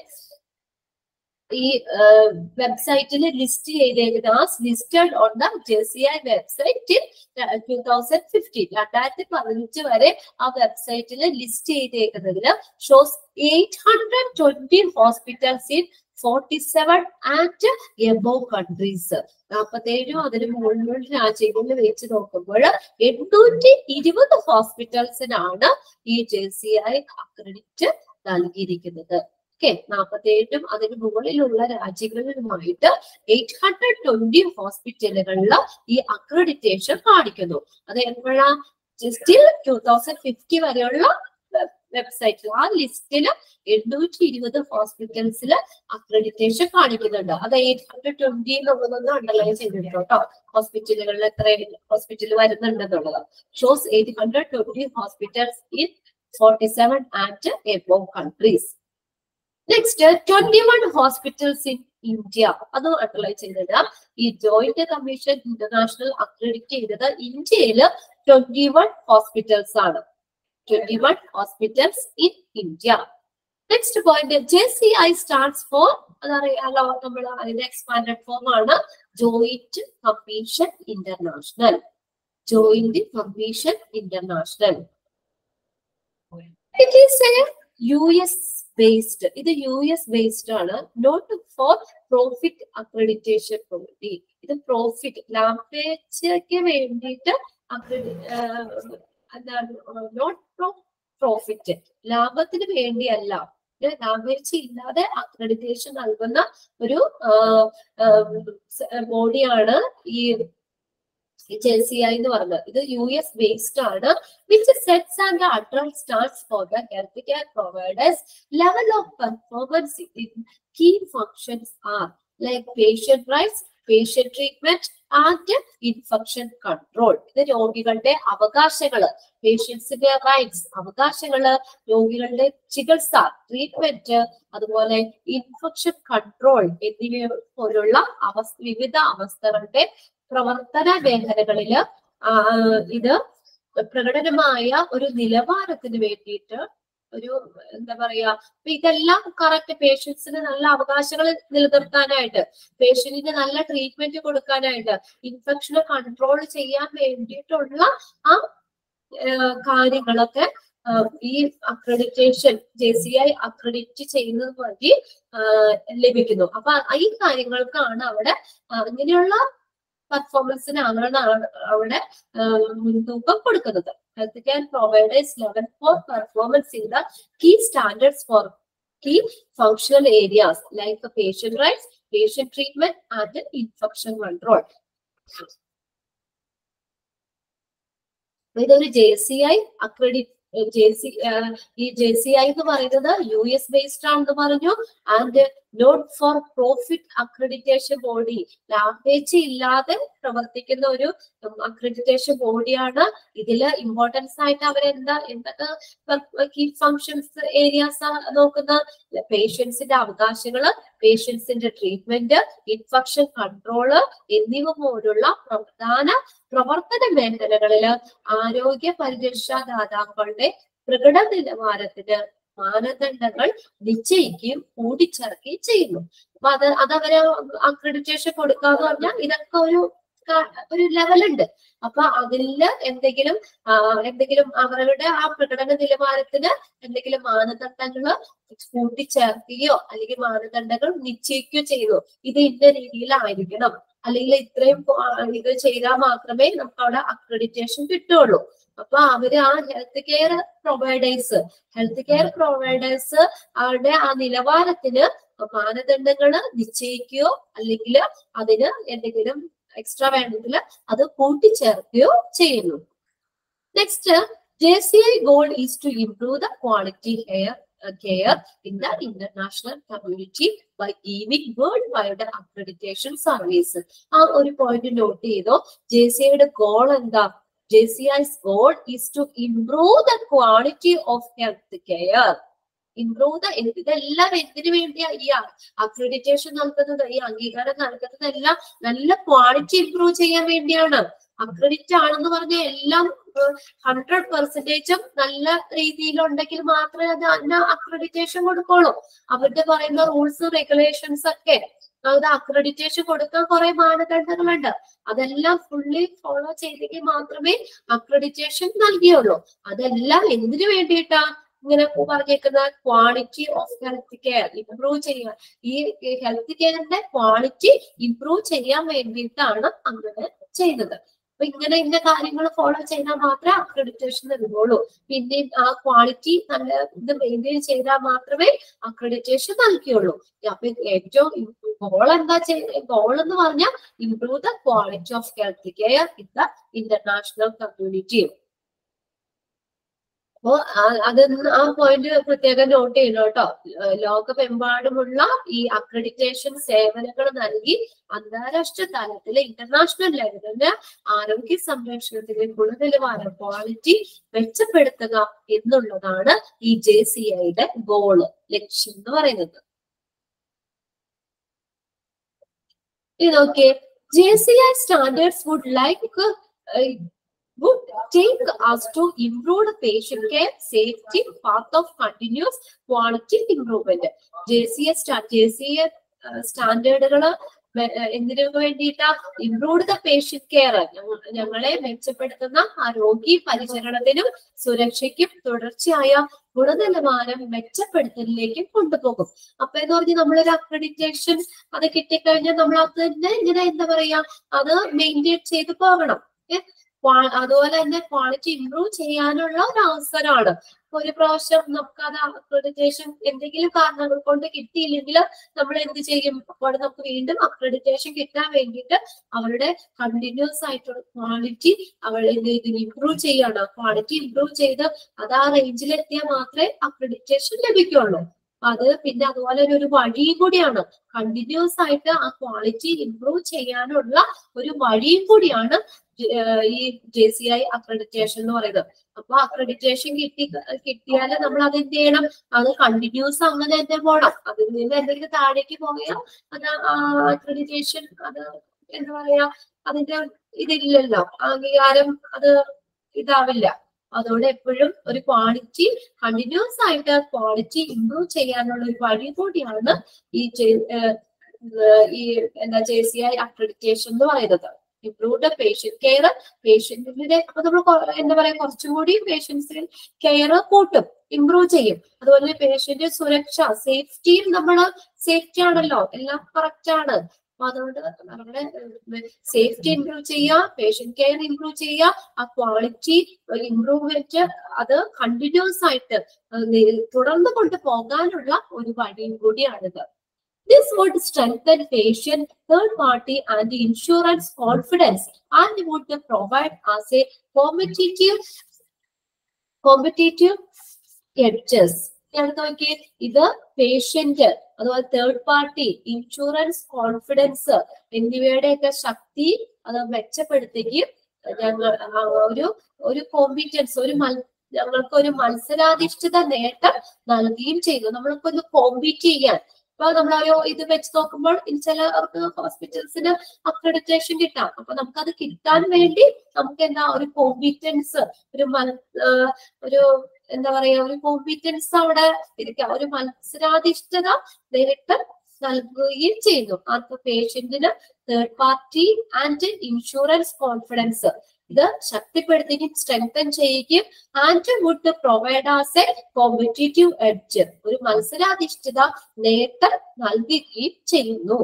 ഈ വെബ്സൈറ്റിൽ ലിസ്റ്റ് ചെയ്തേക്കുന്നത് listed on the J C I website two thousand fifteen രണ്ടായിരത്തി പതിനഞ്ച് വരെ ആ വെബ്സൈറ്റിൽ ലിസ്റ്റ് ചെയ്തേക്കുന്നതിൽ shows eight hundred twenty hospitals in forty seven and above countries നാൽപ്പത്തേഴും അതിന് മുകളിലുള്ള രാജ്യങ്ങളിൽ വെച്ച് നോക്കുമ്പോൾ എണ്ണൂറ്റി ഇരുപത് ഹോസ്പിറ്റൽസിനാണ് ഈ ജെ സി ഐ അക്രഡിറ്റ് നൽകിയിരിക്കുന്നത് ഓക്കെ നാൽപ്പത്തേഴും അതിന് മുകളിലുള്ള രാജ്യങ്ങളിലുമായിട്ട് എയ്റ്റ് ഹൺഡ്രഡ് ട്വന്റി ഹോസ്പിറ്റലുകളിൽ ഈ അക്രഡിറ്റേഷൻ കാണിക്കുന്നു അത് എപ്പോഴാ സ്റ്റിൽ ടൂ തൗസൻഡ് ഫിഫ്റ്റി വരെയുള്ള വെബ്സൈറ്റിൽ ആ ലിസ്റ്റിൽ എണ്ണൂറ്റി ഇരുപത് ഹോസ്പിറ്റൽസിൽ അക്രഡിറ്റേഷൻ കാണിക്കുന്നുണ്ട് അത് എയ്റ്റ് ഹൺഡ്രഡ് ട്വന്റി എന്നുള്ളതൊന്നും അണ്ടർലൈൻ ചെയ്തിട്ടുണ്ട് കേട്ടോ ഹോസ്പിറ്റലുകളിൽ എത്ര ഹോസ്പിറ്റൽ വരുന്നുണ്ടെന്നുള്ളത് shows eight hundred twenty hospitals in forty seven and above countries next twenty one hospitals in India അത് അപ്ലൈ ചെയ്തത് ഈ ജോയിന്റ് കമ്മീഷൻ ഇന്റർനാഷണൽ അക്രഡിറ്റ് ചെയ്തത് ഇന്ത്യയിൽ ട്വന്റി വൺ ഹോസ്പിറ്റൽസ് ആണ് twenty one hospitals in India next point J C I stands for അതറിയാലോ നമ്മൾ അതിന്റെ expanded form ആണ് joint commission international joint commission international it is a U S based ഇത് U S based ആണ് not for profit accreditation വേണ്ടി ഇത് profit ലാഭേച്ഛയ്ക്ക് വേണ്ടിയിട്ട് അക്രഡി എന്താണ് നോട്ട് പ്രോഫിറ്റ് ലാഭത്തിന് വേണ്ടിയല്ല ഇത് ലാഭേച്ഛ ഇല്ലാതെ അക്രഡിറ്റേഷൻ നൽകുന്ന ഒരു ബോഡിയാണ് ഈ ജെ സി ഐ എന്ന് പറഞ്ഞത് ഇത് യു എസ് ബേസ്ഡ് ആണ് വിച്ച് സെറ്റ്സ് ആൻഡ് അഡ്രൽ starts for the health care providers level of performance in key functions are like patient rights patient treatment and infection control ഇത് രോഗികളുടെ അവകാശങ്ങള് പേഷ്യൻസിന്റെ റൈറ്റ്സ് അവകാശങ്ങള് രോഗികളുടെ ചികിത്സ treatment അതുപോലെ ഇൻഫെക്ഷൻ കൺട്രോൾ എന്നിവ പോലുള്ള അവസ്ഥ വിവിധ അവസ്ഥകളുടെ പ്രവർത്തന മേഖലകളില് ആ, ഇത് പ്രകടനമായ ഒരു നിലവാരത്തിന് വേണ്ടിയിട്ട് ഒരു എന്താ പറയാ അപ്പൊ ഇതെല്ലാം കറക്റ്റ് പേഷ്യൻസിന് നല്ല അവകാശങ്ങൾ നിലനിർത്താനായിട്ട് പേഷ്യന്റിന് നല്ല ട്രീറ്റ്മെന്റ് കൊടുക്കാനായിട്ട് ഇൻഫെക്ഷനെ കൺട്രോൾ ചെയ്യാൻ വേണ്ടിയിട്ടുള്ള ആ ഏഹ് കാര്യങ്ങളൊക്കെ ആഹ് ഈ accreditation J C I accredit ചെയ്യുന്നത് വഴി ആഹ് ലഭിക്കുന്നു അപ്പൊ ഈ കാര്യങ്ങൾക്കാണ് അവിടെ ആഹ് ഇങ്ങനെയുള്ള പെർഫോമൻസിനാണ് അവിടെ ആഹ് മുൻതൂക്കം കൊടുക്കുന്നത് health care providers level for performance in the key standards for key functional areas like patient rights patient treatment and infection control. ഇതൊരു J C I accredit J C ഈ ജെ സി ഐ എന്ന് പറയുന്നത് U S based ആണെന്ന് പറഞ്ഞു and not for profit accreditation body ലാഭേച്ഛ ഇല്ലാതെ പ്രവർത്തിക്കുന്ന ഒരു അക്രഡിറ്റേഷൻ ബോഡിയാണ് ഇതില് ഇമ്പോർട്ടൻസ് ആയിട്ട് അവരെന്താ എന്തൊക്കെ കീ ഫങ്ഷൻസ് ഏരിയാസ് നോക്കുന്ന പേഷ്യൻസിന്റെ അവകാശങ്ങള് പേഷ്യൻസിന്റെ ട്രീറ്റ്മെന്റ് ഇൻഫെക്ഷൻ കൺട്രോള് എന്നിവ പോലുള്ള പ്രധാന പ്രവർത്തന മേഖലകളില് ആരോഗ്യ പരിരക്ഷാ ദാതാക്കളുടെ പ്രകടന നിലവാരത്തിന് മാനദണ്ഡങ്ങൾ നിശ്ചയിക്കുകയും കൂട്ടിച്ചേർക്കുകയും ചെയ്യുന്നു അപ്പൊ അത് അതവര് അക്രഡിറ്റേഷൻ കൊടുക്കാന്ന് പറഞ്ഞാൽ ഇതൊക്കെ ഒരു ക- ഒരു ലെവലുണ്ട് അപ്പൊ അതില് എന്തെങ്കിലും ആ, എന്തെങ്കിലും അവരുടെ ആ പ്രകടന നിലവാരത്തിന് എന്തെങ്കിലും മാനദണ്ഡങ്ങള് കൂട്ടിച്ചേർക്കുകയോ അല്ലെങ്കിൽ മാനദണ്ഡങ്ങൾ നിശ്ചയിക്കുകയോ ചെയ്യുന്നു ഇത് ഇന്ന രീതിയിലായിരിക്കണം അല്ലെങ്കിൽ ഇത്രയും ആ, ഇത് ചെയ്താൽ മാത്രമേ നമുക്ക് അവിടെ അക്രഡിറ്റേഷൻ കിട്ടുള്ളൂ അപ്പൊ അവര് ആ health care providers health care providers അവരുടെ ആ നിലവാരത്തിന് മാനദണ്ഡങ്ങള് നിശ്ചയിക്കുകയോ അല്ലെങ്കിൽ അതിന് എന്തെങ്കിലും എക്സ്ട്രാ വേണമെങ്കിൽ അത് കൂട്ടിച്ചേർക്കുകയോ ചെയ്യുന്നു next J C I goal is to improve the quality hair care in the international community by giving worldwide accreditation service ആ ഒരു പോയിന്റ് നോട്ട് ചെയ്തോ ജെ സി ഐയുടെ ഗോൾ എന്താ J C I's goal is to improve the quality of health care improve the ഇതെല്ലാം എന്തിനു വേണ്ടിയാ ഈ accreditation നൽകുന്നത് ഈ അംഗീകാരം നൽകുന്നത് എല്ലാം നല്ല ക്വാളിറ്റി ഇംപ്രൂവ് ചെയ്യാൻ വേണ്ടിയാണ് അക്രഡിറ്റ് ആണെന്ന് പറഞ്ഞ എല്ലാം ഹൺഡ്രഡ് പെർസെന്റേജും നല്ല രീതിയിലുണ്ടെങ്കിൽ മാത്രമേ അത് അതിന് അക്രഡിറ്റേഷൻ കൊടുക്കുള്ളൂ അവരുടെ പറയുന്ന റൂൾസ് റെഗുലേഷൻസ് ഒക്കെ അത് അക്രഡിറ്റേഷൻ കൊടുക്കാൻ കുറെ മാനദണ്ഡങ്ങളുണ്ട് അതെല്ലാം ഫുള്ളി ഫോളോ ചെയ്തെങ്കിൽ മാത്രമേ അക്രഡിറ്റേഷൻ നൽകിയുള്ളൂ അതെല്ലാം എന്തിനു വേണ്ടിയിട്ടാ ഇങ്ങനെ പറഞ്ഞേക്കുന്ന quality of health care improve ചെയ്യാൻ ഈ ഹെൽത്ത് കെയറിന്റെ ക്വാളിറ്റി ഇംപ്രൂവ് ചെയ്യാൻ വേണ്ടിയിട്ടാണ് അങ്ങനെ ചെയ്യുന്നത് അപ്പൊ ഇങ്ങനെ ഇന്ന കാര്യങ്ങൾ ഫോളോ ചെയ്താൽ മാത്രമേ അക്രഡിറ്റേഷൻ നൽകുള്ളൂ പിന്നെ ആ ക്വാളിറ്റി നല്ല ഇത് മെയിൻറ്റെയിൻ ചെയ്താൽ മാത്രമേ അക്രഡിറ്റേഷൻ നൽകിയുള്ളൂ അപ്പൊ ഏറ്റവും ഗോൾ എന്താ ഗോൾ എന്ന് പറഞ്ഞാൽ improve the quality of health care in the international community അപ്പോ അത് ആ പോയിന്റ് പ്രത്യേകം നോട്ട് ചെയ്യണം കേട്ടോ ഏഹ് ലോകമെമ്പാടുമുള്ള ഈ അക്രഡിറ്റേഷൻ സേവനങ്ങൾ നൽകി അന്താരാഷ്ട്ര തലത്തിലെ ഇന്റർനാഷണൽ ലെവലില് ആരോഗ്യ സംരക്ഷണത്തിന്റെ ഗുണനിലവാരം ക്വാളിറ്റി മെച്ചപ്പെടുത്തുക എന്നുള്ളതാണ് ഈ ജെ സി ഐയുടെ ഗോള് ലക്ഷ്യം എന്ന് പറയുന്നത് ഇത് നോക്കിയേ J C I standards would like would take us to improve the patient care, safety, path of continuous quality improvement. JCS, JCS സ്റ്റാൻഡേർഡുകള് എന്തിനു വേണ്ടിയിട്ടാ ഇംപ്രൂവ് ദ പേഷ്യന്റ് കെയർ ഞങ്ങളെ മെച്ചപ്പെടുത്തുന്ന ആ രോഗി പരിചരണത്തിനും സുരക്ഷയ്ക്കും തുടർച്ചയായ ഗുണനിലവാരം മെച്ചപ്പെടുത്തലിലേക്കും കൊണ്ടുപോകും അപ്പൊ എന്ന് പറഞ്ഞ് നമ്മളൊരു അക്രഡിറ്റേഷൻ അത് കിട്ടിക്കഴിഞ്ഞാൽ നമ്മൾ അത് തന്നെ ഇങ്ങനെ എന്താ പറയാ അത് മെയിൻറ്റെയിൻ ചെയ്ത് പോകണം ഏഹ് ക്വാ- അതുപോലെ തന്നെ ക്വാളിറ്റി ഇംപ്രൂവ് ചെയ്യാനുള്ള ഒരു അവസരമാണ് ഒരു പ്രാവശ്യം നമുക്ക് അത് അക്രഡിറ്റേഷൻ എന്തെങ്കിലും കാരണങ്ങൾ കൊണ്ട് കിട്ടിയില്ലെങ്കിൽ നമ്മൾ എന്ത് ചെയ്യും അപ്പോൾ നമുക്ക് വീണ്ടും അക്രഡിറ്റേഷൻ കിട്ടാൻ വേണ്ടിയിട്ട് അവരുടെ കണ്ടിന്യൂസ് ആയിട്ടുള്ള ക്വാളിറ്റി അവർ ഇംപ്രൂവ് ചെയ്യണം ക്വാളിറ്റി ഇംപ്രൂവ് ചെയ്ത് അത് ആ റേഞ്ചിൽ എത്തിയാൽ മാത്രമേ അക്രഡിറ്റേഷൻ ലഭിക്കുള്ളൂ അത് പിന്നെ അതുപോലെ തന്നെ ഒരു വഴിയും കൂടിയാണ് കണ്ടിന്യൂസ് ആയിട്ട് ആ ക്വാളിറ്റി ഇംപ്രൂവ് ചെയ്യാനുള്ള ഒരു വഴിയും കൂടിയാണ് ജ- ഏഹ് ഈ ജെ സി ഐ അക്രഡിറ്റേഷൻ എന്ന് പറയുന്നത് അപ്പൊ അക്രഡിറ്റേഷൻ കിട്ടി കിട്ടിയാൽ നമ്മൾ അത് എന്ത് ചെയ്യണം അത് കണ്ടിന്യൂസ് അങ്ങനെ തന്നെ പോണം അതിൽ നിന്ന് എന്തെങ്കിലും താഴേക്ക് പോയാൽ അത് അക്രഡിറ്റേഷൻ അത് എന്താ പറയാ അതിന്റെ ഇതില്ലല്ലോ അംഗീകാരം അത് ഇതാവില്ല അതുകൊണ്ട് എപ്പോഴും ഒരു ക്വാളിറ്റി കണ്ടിന്യൂസ് ആയിട്ട് ക്വാളിറ്റി ഇംപ്രൂവ് ചെയ്യാനുള്ള ഒരു വഴി കൂടിയാണ് ഈ ജെ- ഏഹ് ഏഹ് ഈ എന്താ ജെ സി ഐ അക്രഡിറ്റേഷൻ എന്ന് പറയുന്നത് ഇംപ്രൂവ് ദ പേഷ്യന്റ് കെയർ പേഷ്യന്റിന്റെ അപ്പൊ നമ്മൾ എന്താ പറയാ കുറച്ചും കൂടി പേഷ്യൻസിന് കെയർ കൂട്ടും ഇംപ്രൂവ് ചെയ്യും അതുപോലെ പേഷ്യന്റ് സുരക്ഷ സേഫ്റ്റിയും നമ്മള് സേഫ്റ്റി ആണല്ലോ എല്ലാം കറക്റ്റ് ആണ് അപ്പൊ അതുകൊണ്ട് നമ്മുടെ സേഫ്റ്റി ഇംപ്രൂവ് ചെയ്യുക പേഷ്യന്റ് കെയർ ഇംപ്രൂവ് ചെയ്യുക ആ ക്വാളിറ്റി ഇംപ്രൂവ്മെന്റ് അത് കണ്ടിന്യൂസ് ആയിട്ട് അത് നി- തുടർന്ന് കൊണ്ട് പോകാനുള്ള ഒരു വഴിയും കൂടിയാണിത് This would strengthen patient, third party, and insurance confidence and would provide as a competitive competitive edges. ഞാൻ നോക്കിയേ ഇത് പേഷ്യന്റ് അതുപോലെ തേർഡ് പാർട്ടി ഇൻഷുറൻസ് കോൺഫിഡൻസ് എന്നിവയുടെയൊക്കെ ശക്തി അത് മെച്ചപ്പെടുത്തുകയും ഞങ്ങൾ ആ ഒരു ഒരു കോമ്പിറ്റൻസ് ഒരു മൽ ഞങ്ങൾക്ക് ഒരു മത്സരാധിഷ്ഠിത നേട്ടം നൽകുകയും ചെയ്തു നമ്മൾക്ക് ഒന്ന് കോമ്പീറ്റ് ചെയ്യാൻ ഇപ്പൊ നമ്മൾ ഒരു ഇത് വെച്ച് നോക്കുമ്പോൾ ഇനി ചിലർക്ക് ഹോസ്പിറ്റൽസിന് അക്രഡിറ്റേഷൻ കിട്ടാം അപ്പൊ നമുക്കത് കിട്ടാൻ വേണ്ടി നമുക്ക് എന്താ ഒരു കോമ്പിറ്റൻസ് ഒരു മൽ ആ, ഒരു എന്താ പറയാ ഒരു കോമ്പിറ്റൻസ് അവിടെ ഇരിക്കാം ഒരു മത്സരാധിഷ്ഠിത നേട്ടം നൽകുകയും ചെയ്യുന്നു അത് പേഷ്യന്റിന് third party and insurance confidence ഇത് ശക്തിപ്പെടുത്തുകയും സ്ട്രെങ്തൻ ചെയ്യുകയും and would provide as a competitive edge ഒരു മത്സരാധിഷ്ഠിത നേട്ടം നൽകുകയും ചെയ്യുന്നു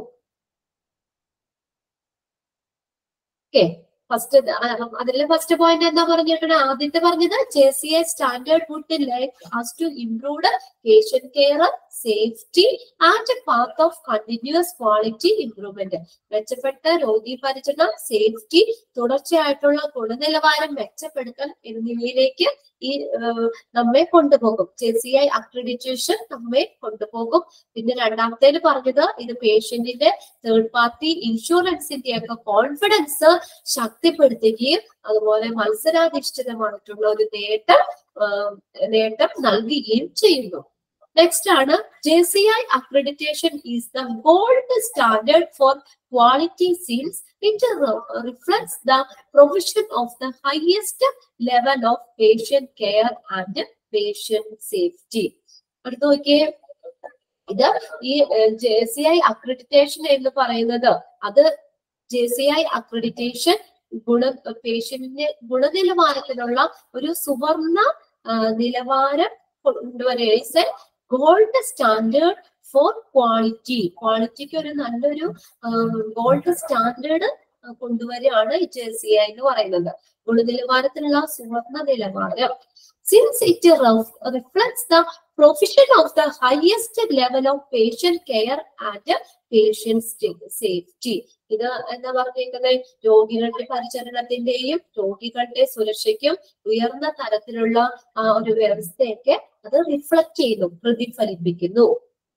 ഓക്കെ ഫസ്റ്റ് അതിൽ ഫസ്റ്റ് പോയിന്റ് എന്താ പറഞ്ഞിട്ടുണ്ട് ആദ്യത്തെ പറഞ്ഞത് J C I standard would like as to improved patient care safety and path of continuous quality improvement മെച്ചപ്പെട്ട രോഗി പരിചരണം സേഫ്റ്റി തുടർച്ചയായിട്ടുള്ള ഗുണനിലവാരം മെച്ചപ്പെടുത്തൽ എന്നിവയിലേക്ക് ഈ ഏഹ്, നമ്മെ കൊണ്ടുപോകും ജെ സി ഐ അക്രഡിറ്റേഷൻ നമ്മെ കൊണ്ടുപോകും പിന്നെ രണ്ടാമത്തേല് പറഞ്ഞത് ഇത് പേഷ്യന്റിന്റെ തേർഡ് പാർട്ടി ഇൻഷുറൻസിന്റെ ഒക്കെ കോൺഫിഡൻസ് ശക്തിപ്പെടുത്തുകയും അതുപോലെ മത്സരാധിഷ്ഠിതമായിട്ടുള്ള ഒരു നേട്ടം ആഹ്, നേട്ടം നൽകുകയും ചെയ്യുന്നു നെക്സ്റ്റ് ആണ് J C I accreditation is the gold standard for quality seals it reflects the provision of the highest level of patient care and patient safety അടുത്ത് നോക്കിയേ ഇത് ഈ ജെ സി ഐ അക്രഡിറ്റേഷൻ എന്ന് പറയുന്നത് അത് ജെ സി ഐ അക്രഡിറ്റേഷൻ ഗുണ പേഷ്യന്റിന്റെ ഗുണനിലവാരത്തിനുള്ള ഒരു സുവർണ ആ, നിലവാരം കൊണ്ടുവരിക ഗോൾഡ് സ്റ്റാൻഡേർഡ് ഫോർ ക്വാളിറ്റി ക്വാളിറ്റിക്ക് ഒരു നല്ലൊരു ഗോൾഡ് സ്റ്റാൻഡേർഡ് കൊണ്ടുവരികയാണ് ഈ ജെ സി ഐ എന്ന് പറയുന്നത് ഗുണനിലവാരത്തിലുള്ള സുവർണ നിലവാരം since it reflects the profession of the highest level of patient care and patient safety ഇത് എന്താ പറഞ്ഞേക്കുന്നത് രോഗികളുടെ പരിചരണത്തിന്റെയും രോഗികളുടെ സുരക്ഷയ്ക്കും ഉയർന്ന തരത്തിലുള്ള ആ ഒരു വ്യവസ്ഥയൊക്കെ അത് റിഫ്ലക്ട് ചെയ്യുന്നു പ്രതിഫലിപ്പിക്കുന്നു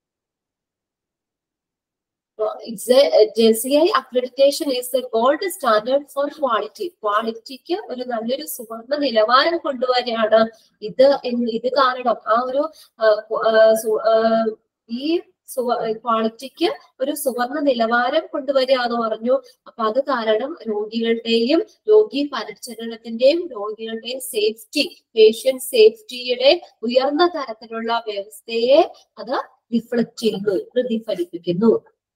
it's J C I accreditation is a gold standard for quality ക്വാളിറ്റിക്ക് ഒരു നല്ലൊരു സുവർണ നിലവാരം കൊണ്ടുവരികയാണ് ഇത് എന്ന് ഇത് കാരണം ആ ഒരു ആ, കു- ആ, സു- ആ, ഈ ക്വാളിറ്റിക്ക് ഒരു സുവർണ നിലവാരം കൊണ്ടുവരിക എന്ന് പറഞ്ഞു അപ്പൊ അത് കാരണം രോഗികളുടെയും രോഗി പരിചരണത്തിന്റെയും രോഗികളുടെയും സേഫ്റ്റി പേഷ്യന്റ് സേഫ്റ്റിയുടെ ഉയർന്ന തരത്തിലുള്ള വ്യവസ്ഥയെ അത് റിഫ്ലക്ട് ചെയ്യുന്നു പ്രതിഫലിപ്പിക്കുന്നു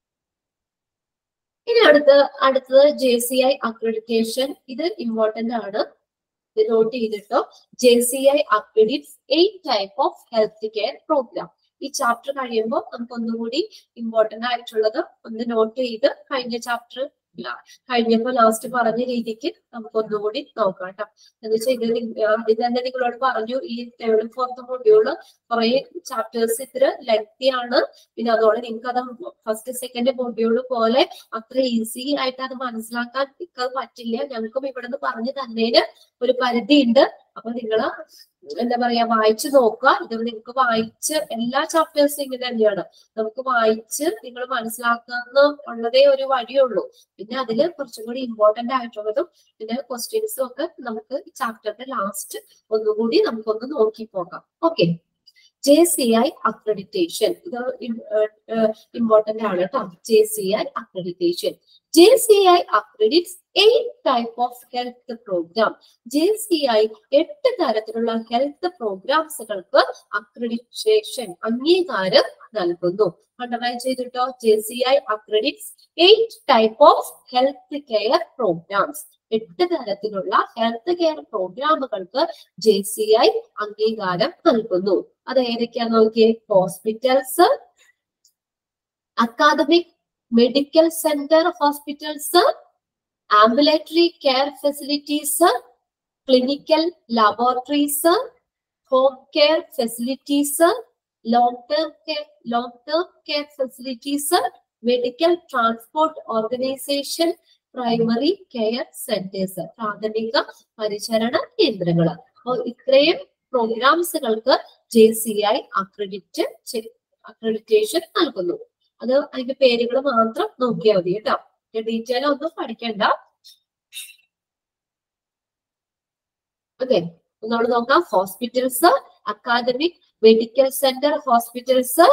ഇനി അടുത്ത അടുത്തത് ജെ സി ഐ അക്രഡിറ്റേഷൻ ഇത് ഇമ്പോർട്ടന്റ് ആണ് ഇത് നോട്ട് ചെയ്തിട്ടോ J C I accredits eight type of health care programme ഈ ചാപ്റ്റർ കഴിയുമ്പോൾ നമുക്ക് ഒന്നുകൂടി ഇമ്പോർട്ടന്റ് ആയിട്ടുള്ളത് ഒന്ന് നോട്ട് ചെയ്ത് കഴിഞ്ഞ ചാപ്റ്റർ കഴിഞ്ഞപ്പോ ലാസ്റ്റ് പറഞ്ഞ രീതിക്ക് നമുക്ക് ഒന്നുകൂടി നോക്കാം കേട്ടോ എന്ന് വെച്ചാൽ ഇത് നി- ആദ്യം തന്നെ നിങ്ങളോട് പറഞ്ഞു ഈ തേർഡ് ഫോർത്ത് മൊഡ്യൂള് കുറെ ചാപ്റ്റേഴ്സ് ഇത്ര ലെങ്തി ആണ് പിന്നെ അതോടെ നിങ്ങൾക്ക് അത് ഫസ്റ്റ് സെക്കൻഡ് മൊഡ്യൂള് പോലെ അത്ര ഈസി ആയിട്ട് അത് മനസ്സിലാക്കാൻ നിങ്ങൾക്ക് അത് പറ്റില്ല ഞങ്ങൾക്കും ഇവിടെ നിന്ന് പറഞ്ഞു തന്നതിന് ഒരു പരിധി ഉണ്ട് അപ്പൊ നിങ്ങള് എന്താ പറയാ വായിച്ചു നോക്കുക ഇത് നിങ്ങൾക്ക് വായിച്ച് എല്ലാ ചാപ്റ്റേഴ്സും ഇങ്ങനെ തന്നെയാണ് നമുക്ക് വായിച്ച് നിങ്ങൾ മനസ്സിലാക്കാന്ന് ഉള്ളതേ ഒരു വഴിയുള്ളൂ പിന്നെ അതില് കുറച്ചും കൂടി ഇമ്പോർട്ടന്റ് ആയിട്ടുള്ളതും പിന്നെ ക്വസ്റ്റ്യൻസും ഒക്കെ നമുക്ക് ചാപ്റ്ററിന്റെ ലാസ്റ്റ് ഒന്നുകൂടി നമുക്കൊന്ന് നോക്കി പോകാം okay J C I accreditation ഇത് ഇമ്പോർട്ടന്റ് ആണ് കേട്ടോ J C I accreditation J C I accredits eight type of health programme J C I എട്ട് തരത്തിലുള്ള ഹെൽത്ത് പ്രോഗ്രാംസുകൾക്ക് അക്രഡിറ്റേഷൻ അംഗീകാരം നൽകുന്നു അണ്ടർലൈൻ ചെയ്തിട്ടോ J C I accredits eight type of health care programmes എട്ട് തരത്തിലുള്ള ഹെൽത്ത് കെയർ പ്രോഗ്രാമുകൾക്ക് ജെ സി ഐ അംഗീകാരം നൽകുന്നു അത് ഏതൊക്കെയാ നോക്കിയേ hospitals academic medical centre hospitals ambulatory care facilities clinical laboratories home care facilities long term care long term care facilities medical transport organisation primary care centres പ്രാഥമിക പരിചരണ കേന്ദ്രങ്ങൾ അപ്പോൾ ഇത്രയും പ്രോഗ്രാംസുകൾക്ക് J C I accredit accreditation നൽകുന്നു അത് അതിന്റെ പേരുകൾ മാത്രം നോക്കിയാൽ മതി കേട്ടോ ഡീറ്റെയിൽ ഒന്നും പഠിക്കണ്ട ഓക്കെ നമ്മൾ നോക്കാം hospitals academic medical centre hospitals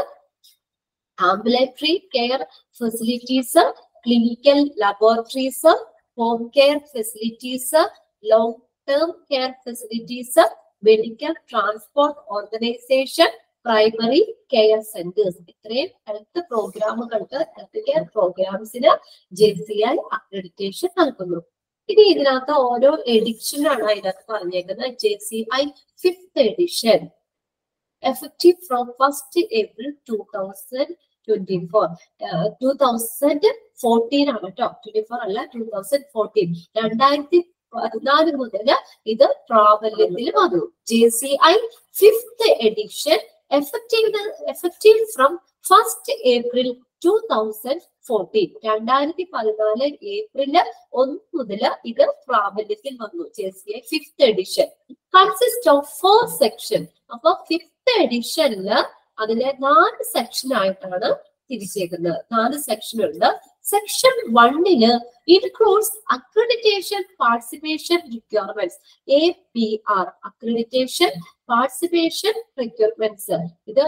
ambulatory care facilities clinical laboratories home care facilities long term care facilities medical transport organisation primary care centres ഇത്രയും ഹെൽത്ത് പ്രോഗ്രാമുകൾക്ക് ഹെൽത്ത് കെയർ പ്രോഗ്രാംസിന് ജെ സി ഐ അക്രഡിറ്റേഷൻ നൽകുന്നു ഇനി ഇതിനകത്ത് ഓരോ എഡിഷനാണ് അതിനകത്ത് പറഞ്ഞേക്കുന്നത് J C I fifth edition effective from first April two thousand twenty four two thousand fourteen ആണ് കേട്ടോ ട്വന്റി ഫോർ അല്ല ടൂ തൗസൻഡ് ഫോർട്ടീൻ രണ്ടായിരത്തി പതിനാല് മുതൽ ഇത് പ്രാബല്യത്തിൽ വന്നു J C I fifth edition effective effective from first April two thousand fourteen രണ്ടായിരത്തി പതിനാല് ഏപ്രില് ഒന്ന് മുതൽ ഇത് പ്രാബല്യത്തിൽ വന്നു J C I fifth edition consist of four section അപ്പൊ ഫിഫ്ത് എഡിഷനില് അതിലെ നാല് സെക്ഷൻ ആയിട്ടാണ് തിരിച്ചേക്കുന്നത് നാല് സെക്ഷൻ ഉണ്ട് സെക്ഷൻ വണ്ണില് includes accreditation participation requirements A P R accreditation participation requirements ഇത്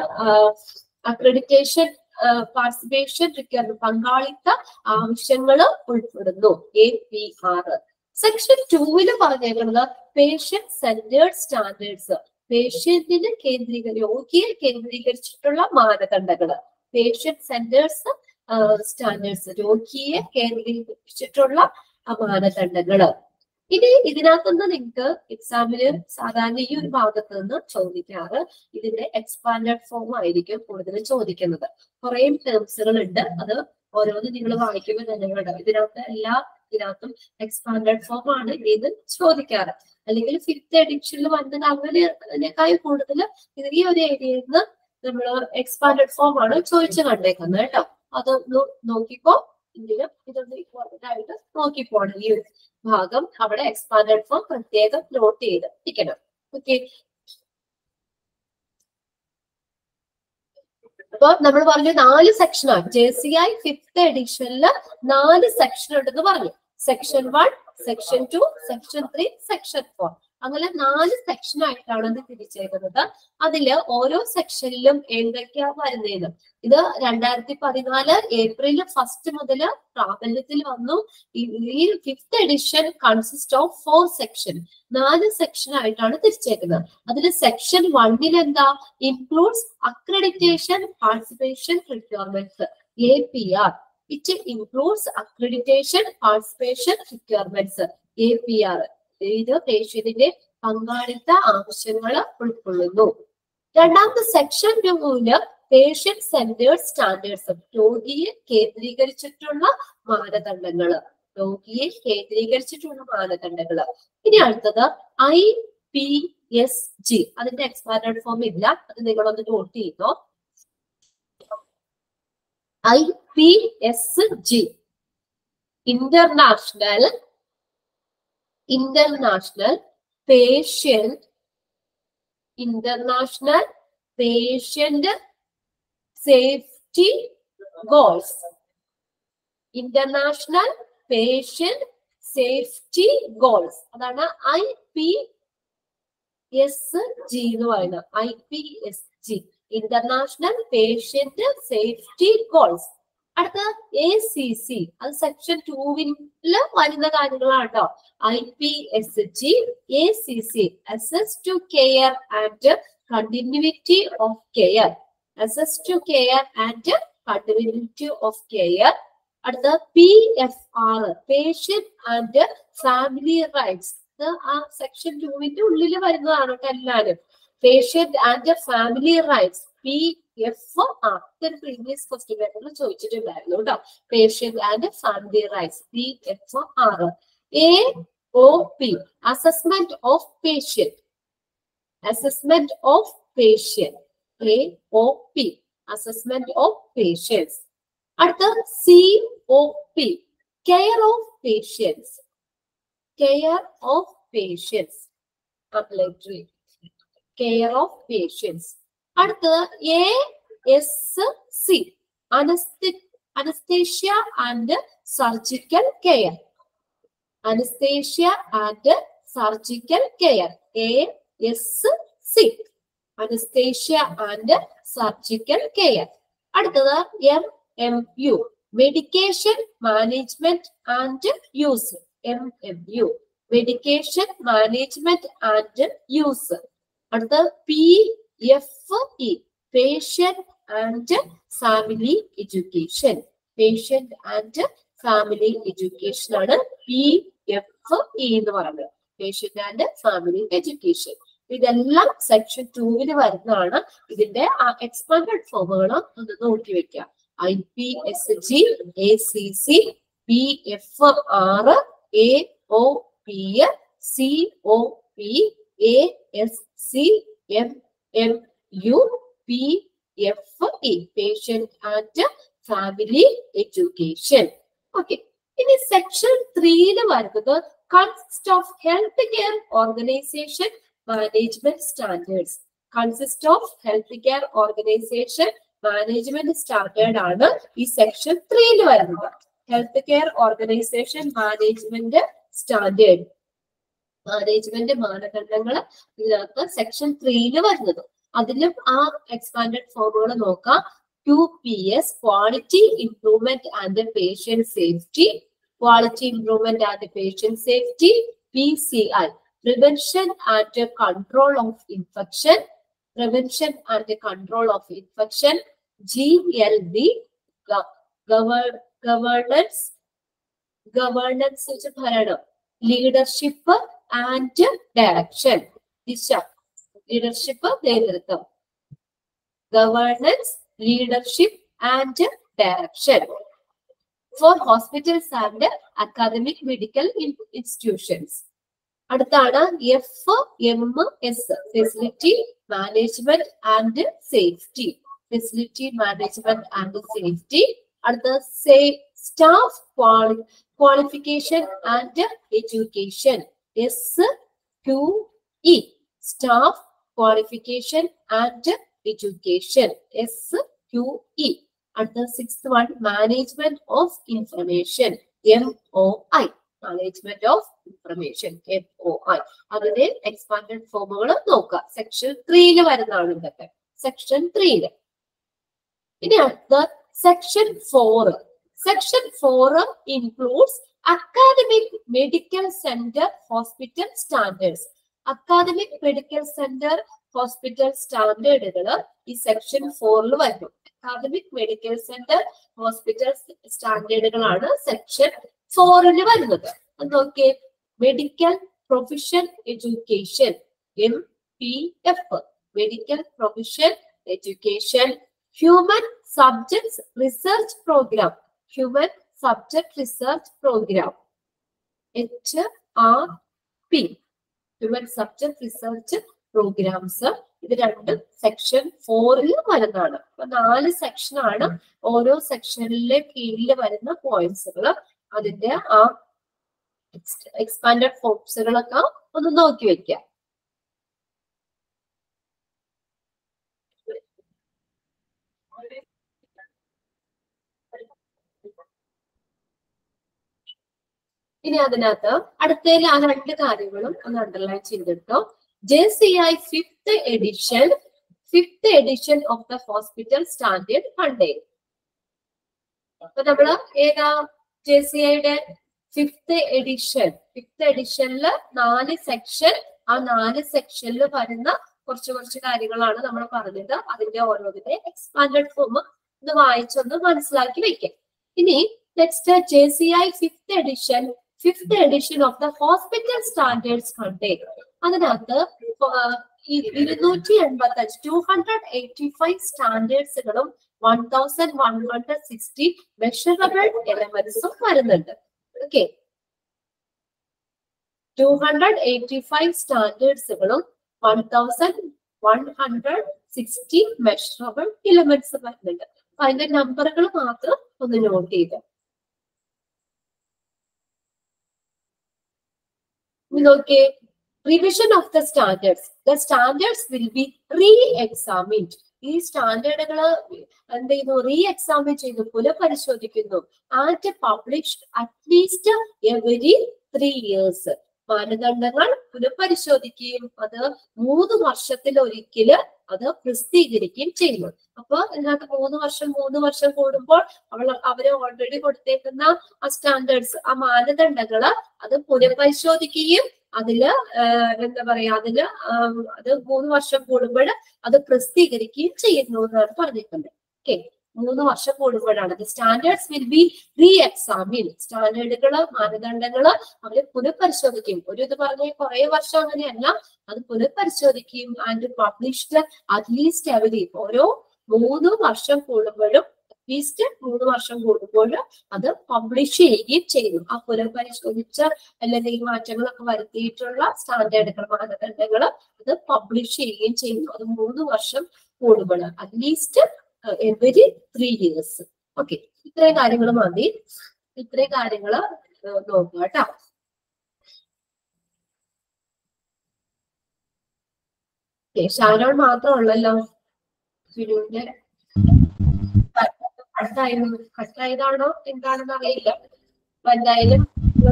അക്രഡിറ്റേഷൻ പാർട്ടിസിപ്പേഷൻ റിക്വയർമെന്റ് പങ്കാളിത്ത ആവശ്യങ്ങൾ ഉൾപ്പെടുന്നു എ പി ആർ സെക്ഷൻ ടൂവില് പറഞ്ഞേക്കുന്നത് പേഷ്യന്റ് സെന്റേർഡ് സ്റ്റാൻഡേർഡ്സ് പേഷ്യന്റിന് കേന്ദ്രീകരി രോഗിയെ കേന്ദ്രീകരിച്ചിട്ടുള്ള മാനദണ്ഡങ്ങള് പേഷ്യന്റ് സെന്റേഴ്സ് സ്റ്റാൻഡേർഡ്സ് രോഗിയെ കേന്ദ്രീകരിച്ചിട്ടുള്ള മാനദണ്ഡങ്ങള് ഇനി ഇതിനകത്തുനിന്ന് നിങ്ങൾക്ക് എക്സാമിന് സാധാരണ ഈ ഒരു ഭാഗത്ത് നിന്ന് ചോദിക്കാറ് ഇതിന്റെ എക്സ്പാൻഡഡ് ഫോം ആയിരിക്കും കൂടുതൽ ചോദിക്കുന്നത് കുറെ ടേംസുകൾ ഉണ്ട് അത് ഓരോന്ന് നിങ്ങൾ വായിക്കുമ്പോൾ തന്നെ കേട്ടോ ഇതിനകത്ത് എല്ലാ ഇതിനകത്തും എക്സ്പാൻഡഡ് ഫോം ആണ് ഇത് ചോദിക്കാറ് അല്ലെങ്കിൽ ഫിഫ്ത് എഡിഷനിൽ വന്നത് അങ്ങനെ അതിനേക്കാൾ കൂടുതൽ ഈ ഒരു ഏരിയയിൽ നിന്ന് നമ്മൾ എക്സ്പാൻഡഡ് ഫോം ആണ് ചോദിച്ചു കണ്ടേക്കുന്നത് കേട്ടോ അതൊന്ന് നോക്കിക്കോ എങ്കിലും ഇതൊന്ന് ഇമ്പോർട്ടന്റ് ആയിട്ട് നോക്കിപ്പോണം ഈ ഒരു ഭാഗം അവിടെ എക്സ്പാൻഡഡ് ഫോം പ്രത്യേകം നോട്ട് ചെയ്ത് ഇരിക്കണം ഓക്കെ അപ്പൊ നമ്മൾ പറഞ്ഞു നാല് സെക്ഷനാണ് ജെ സി ഐ ഫിഫ്ത് എഡിഷനിൽ നാല് സെക്ഷൻ ഉണ്ടെന്ന് പറഞ്ഞു section one section two section three section four അങ്ങനെ നാല് സെക്ഷൻ ആയിട്ടാണ് ഇത് തിരിച്ചേക്കുന്നത് അതില് ഓരോ സെക്ഷനിലും എന്തൊക്കെയാ വരുന്നതെന്ന് ഇത് രണ്ടായിരത്തി പതിനാല് ഏപ്രിൽ ഫസ്റ്റ് മുതൽ പ്രാബല്യത്തിൽ വന്നു ഈ fifth edition consist of four section നാല് സെക്ഷൻ ആയിട്ടാണ് തിരിച്ചേക്കുന്നത് അതിൽ സെക്ഷൻ വണ്ണിൽ എന്താ includes accreditation participation requirements A P R it includes accreditation participation requirements A P R ഇത് പേഷ്യന്റിന്റെ പങ്കാളിത്ത ആവശ്യങ്ങൾ ഉൾക്കൊള്ളുന്നു രണ്ടാമത്തെ സെക്ഷൻ ടൂവില് പേഷ്യന്റ് സെന്റേർഡ് സ്റ്റാൻഡേർഡ്സ് രോഗിയെ കേന്ദ്രീകരിച്ചിട്ടുള്ള മാനദണ്ഡങ്ങള് രോഗിയെ കേന്ദ്രീകരിച്ചിട്ടുള്ള മാനദണ്ഡങ്ങള് ഇനി അടുത്തത് ഐ പി എസ് ജി അതിന്റെ എക്സ്പാൻഡഡ് ഫോം ഇല്ല അത് നിങ്ങളൊന്ന് നോട്ട് ചെയ്യുന്നോ I P S G international international patient international patient safety goals international patient safety goals അതാണ് ഐ പി എസ് ജി എന്ന് പറയുന്നത് I P S G international patient safety goals അടുത്ത A C C അത് section ടൂവില് വരുന്ന കാര്യങ്ങളാണ് കേട്ടോ I P S G A C C access to care and continuity of care access to care and continuity of care അടുത്ത P F R patient and family rights ഇത് ആ section ടൂവിന്റെ ഉള്ളിൽ വരുന്നതാണ് കേട്ടോ എല്ലാവരും patient and family rights P F R ഇതൊരു previous question പേപ്പറിൽ ചോദിച്ചിട്ടുണ്ടായിരുന്നു കേട്ടോ patient and family rights P F R A O P assessment of patient assessment of patient A O P assessment of patients അടുത്ത C O P care of patients care of patients അപ്ലൈറ്ററി care of patients അടുത്തത് A S C anaesthesia and surgical care anaesthesia and surgical care A S C anaesthesia and surgical care അടുത്തത് M M U medication management and use M M U medication management and use അടുത്തത് P F E patient and family education patient and family education ആണ് P F E എന്ന് പറയുന്നത് patient and family education ഇതെല്ലാം section ടൂവിൽ വരുന്നതാണ് ഇതിന്റെ expanded ഫോമുകൾ ഒന്ന് നോക്കി വെക്കുക I P S G A C C P F R A O P C O P A S C M M U P F E patient and family education okay ഇനി section ത്രീയില് വരുന്നത് consist of health care organisation management standards consist of health care organisation management standard ആണ് ഈ section ത്രീയിൽ വരുന്നത് health care organisation management standard management മാനദണ്ഡങ്ങൾ ഇതിനകത്ത് section ത്രീയിൽ വരുന്നത് അതിലും ആ എക്സ്പാൻഡഡ് ഫോമുകൾ നോക്കാം Q P S quality improvement and patient safety quality improvement and patient safety P C I prevention and control of infection prevention and control of infection G L B governance governance വെച്ച് ഭരണം leadership and direction ദിശ leadership നേതൃത്വം governance leadership and direction for hospitals and academic medical institutions അടുത്താണ് F M S facility management and safety facility management and safety അടുത്ത say staff qualification and education S Q E staff qualification and education S Q E അടുത്ത six one management of information M O I management of information M O I അതിന്റെ expanded ഫോമുകൾ നോക്കുക section ത്രീയില് വരുന്നതാണ് ഇതൊക്കെ section ത്രീയില് ഇനി അടുത്ത section four section four includes academic medical centre hospital standards academic medical centre hospital സ്റ്റാൻഡേർഡുകൾ ഈ സെക്ഷൻ ഫോറിൽ വരുന്നു അക്കാദമിക് മെഡിക്കൽ സെന്റർ ഹോസ്പിറ്റൽ സ്റ്റാൻഡേർഡുകളാണ് സെക്ഷൻ ഫോറിൽ വരുന്നത് അത് നോക്കിയേ medical profession education M P F medical profession education human subjects research programme human subject research programme H R P human subject research programmes ഇത് രണ്ടും സെക്ഷൻ ഫോറിൽ വരുന്നതാണ് അപ്പൊ നാല് സെക്ഷനാണ് ഓരോ സെക്ഷനിലെ കീഴിൽ വരുന്ന പോയിന്റ്സുകൾ അതിന്റെ ആ എക്സ്പാൻഡഡ് ഫോംസുകളൊക്കെ ഒന്ന് നോക്കി വെക്കാം ഇനി അതിനകത്ത് അടുത്തതിൽ ആ രണ്ട് കാര്യങ്ങളും ഒന്ന് അണ്ടർലൈൻ ചെയ്തിട്ടോ J C I fifth edition fifth edition of the hospital standard contain അപ്പൊ നമ്മള് ഏതാ ജെ സി ഐയുടെ ഫിഫ്ത് എഡിഷൻ ഫിഫ്ത് എഡിഷനിൽ നാല് സെക്ഷൻ ആ നാല് സെക്ഷനിൽ വരുന്ന കുറച്ച് കുറച്ച് കാര്യങ്ങളാണ് നമ്മൾ പറഞ്ഞത് അതിന്റെ ഓരോന്നിന്റെ എക്സ്പാൻഡഡ് ഫോം ഒന്ന് വായിച്ചൊന്ന് മനസ്സിലാക്കി വെക്കാം ഇനി next J C I fifth edition fifth edition of the hospital standards contain അതിനകത്ത് ഇരുന്നൂറ്റി എൺപത്തി അഞ്ച് ടു ഹൺഡ്രഡ് എയ്റ്റി ഫൈവ് സ്റ്റാൻഡേർഡ്സുകളും one thousand one hundred sixty measurable എലമെന്റ്സും വരുന്നുണ്ട് okay two hundred eighty five സ്റ്റാൻഡേർഡ്സുകളും one thousand one hundred sixty measurable elements വരുന്നുണ്ട് അപ്പൊ അതിന്റെ നമ്പറുകൾ മാത്രം ഒന്ന് നോട്ട് ചെയ്ത് ഇനി നോക്കിയേ revision of the standards the standards will be re examined ഈ സ്റ്റാൻഡേർഡുകൾ എന്ത് ചെയ്യുന്നു റീ എക്സാമിൻ ചെയ്തു പുനഃപരിശോധിക്കുന്നു and published at least every three years മാനദണ്ഡങ്ങൾ പുനഃപരിശോധിക്കുകയും അത് മൂന്ന് വർഷത്തിലൊരിക്കല് അത് പ്രസിദ്ധീകരിക്കുകയും ചെയ്യുന്നു അപ്പൊ ഇതിനകത്ത് മൂന്ന് വർഷം മൂന്ന് വർഷം കൂടുമ്പോൾ അവൾ അവര് ഓൾറെഡി കൊടുത്തേക്കുന്ന ആ സ്റ്റാൻഡേർഡ്സ് ആ മാനദണ്ഡങ്ങള് അത് പുനഃപരിശോധിക്കുകയും അതില് ആഹ് എന്താ പറയാ അതില് ആഹ് അത് മൂന്ന് വർഷം കൂടുമ്പോൾ അത് പ്രസിദ്ധീകരിക്കുകയും ചെയ്യുന്നു എന്നാണ് പറഞ്ഞിരിക്കുന്നത് ഓക്കെ മൂന്ന് വർഷം കൂടുമ്പോഴാണ് standards will be re examine സ്റ്റാൻഡേർഡുകള് മാനദണ്ഡങ്ങള് അവര് പുനഃപരിശോധിക്കും ഒരു ഇത് പറഞ്ഞ കുറെ വർഷം അങ്ങനെയല്ല അത് പുനഃപരിശോധിക്കുകയും ആൻഡ് പബ്ലിഷ്ഡ് അറ്റ്ലീസ്റ്റ് എവരി ഓരോ മൂന്ന് വർഷം കൂടുമ്പോഴും അറ്റ്ലീസ്റ്റ് മൂന്ന് വർഷം കൂടുമ്പോൾ അത് പബ്ലിഷ് ചെയ്യുകയും ചെയ്യുന്നു ആ പുനഃപരിശോധിച്ച അല്ലെങ്കിൽ ഈ മാറ്റങ്ങളൊക്കെ വരുത്തിയിട്ടുള്ള സ്റ്റാൻഡേർഡുകൾ മാനദണ്ഡങ്ങൾ അത് പബ്ലിഷ് ചെയ്യുകയും ചെയ്യുന്നു അത് മൂന്ന് വർഷം കൂടുമ്പോൾ at least every three years okay ഇത്രയും കാര്യങ്ങൾ മതി ഇത്രയും കാര്യങ്ങൾ നോക്കുക കേട്ടോ ഓക്കെ ഷാരോൺ മാത്രമുള്ളല്ലോ ഫിനുവിന്റെ കട്ടായിരുന്നു കട്ടായതാണോ എന്താണെന്ന് അറിയില്ല അപ്പൊ എന്തായാലും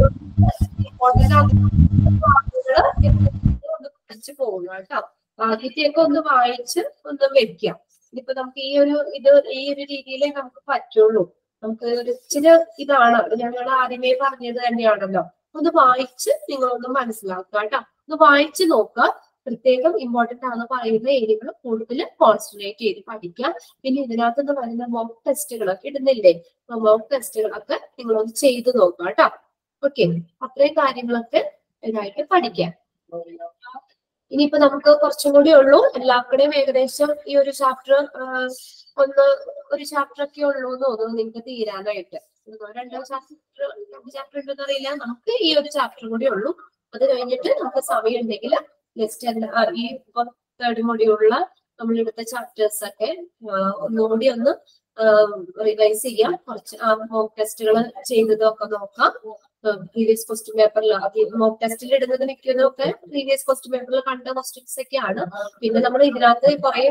പഠിച്ചു പോകുന്നു കേട്ടോ ആദ്യത്തെയൊക്കെ ഒന്ന് വായിച്ച് ഒന്ന് വെക്കാം ഇനിയിപ്പോ നമുക്ക് ഈ ഒരു ഇത് ഈ ഒരു രീതിയിലേ നമുക്ക് പറ്റുള്ളൂ നമുക്ക് ഒരു ഇച്ചിരി ഇതാണ് ഞങ്ങൾ ആദ്യമേ പറഞ്ഞത് തന്നെയാണല്ലോ ഒന്ന് വായിച്ച് നിങ്ങളൊന്ന് മനസ്സിലാക്കുക കേട്ടോ ഒന്ന് വായിച്ച് നോക്കുക പ്രത്യേകം ഇമ്പോർട്ടന്റ് ആണെന്ന് പറയുന്ന ഏരിയകൾ കൂടുതൽ കോൺസെൻട്രേറ്റ് ചെയ്ത് പഠിക്കാം പിന്നെ ഇതിനകത്ത് നിന്ന് വരുന്ന മോക്ക് ടെസ്റ്റുകളൊക്കെ ഇടുന്നില്ലേ മോക്ക് ടെസ്റ്റുകളൊക്കെ നിങ്ങളൊന്ന് ചെയ്ത് നോക്കുക കേട്ടോ ഓക്കെ അത്രയും കാര്യങ്ങളൊക്കെ ഇതായിട്ട് പഠിക്കാം ഇനിയിപ്പോ നമുക്ക് കുറച്ചും കൂടി ഉള്ളൂ എല്ലാവരുടെയും ഏകദേശം ഈ ഒരു ചാപ്റ്റർ ഒന്ന് ഒരു ചാപ്റ്റർ ഒക്കെ ഉള്ളൂ എന്ന് തോന്നുന്നു നിങ്ങൾക്ക് തീരാനായിട്ട് ഒന്നോ രണ്ടോ ചാപ്റ്റർ രണ്ട് ചാപ്റ്റർ ഉണ്ടെന്ന് അറിയില്ല നമുക്ക് ഈ ഒരു ചാപ്റ്റർ കൂടി ഉള്ളൂ അത് കഴിഞ്ഞിട്ട് നമുക്ക് സമയം ഉണ്ടെങ്കിൽ നെക്സ്റ്റ് ഈ തേർഡ് മൊഡ്യൂളില് നമ്മൾ എടുത്ത ചാപ്റ്റേഴ്സ് ഒക്കെ ഒന്നുകൂടി ഒന്ന് റിവൈസ് ചെയ്യാം കുറച്ച് മോക്ക് ടെസ്റ്റുകൾ ചെയ്തതൊക്കെ നോക്കാം പ്രീവിയസ് ക്വസ്റ്റ്യൻ പേപ്പറിൽ മോക്ക് ടെസ്റ്റിൽ ഇടുന്നത് മിക്കതൊക്കെ പ്രീവിയസ് ക്വസ്റ്റ്യൻ പേപ്പറിൽ കണ്ട ക്വസ്റ്റ്യൻസ് ഒക്കെയാണ് പിന്നെ നമ്മൾ ഇതിനകത്ത് കുറെ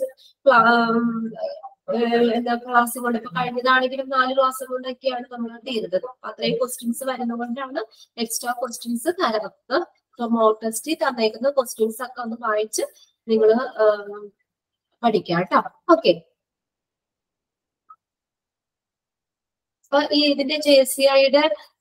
എന്താ ക്ലാസ് കൊണ്ട് ഇപ്പൊ കഴിഞ്ഞതാണെങ്കിലും നാല് ക്ലാസ് കൊണ്ടൊക്കെയാണ് നമ്മൾ തീരുന്നത് അത്രയും ക്വസ്റ്റ്യൻസ് വരുന്നതുകൊണ്ടാണ് എക്സ്ട്രാ ക്വസ്റ്റ്യൻസ് തരാത്തത് മോക്ക് ടെസ്റ്റിൽ തന്നേക്കുന്ന ക്വസ്റ്റ്യൻസ് ഒക്കെ ഒന്ന് വായിച്ച് നിങ്ങൾ പഠിക്കാം കേട്ടോ ഓക്കെ അപ്പൊ ഈ ഇതിന്റെ ജെ സി ഐയുടെ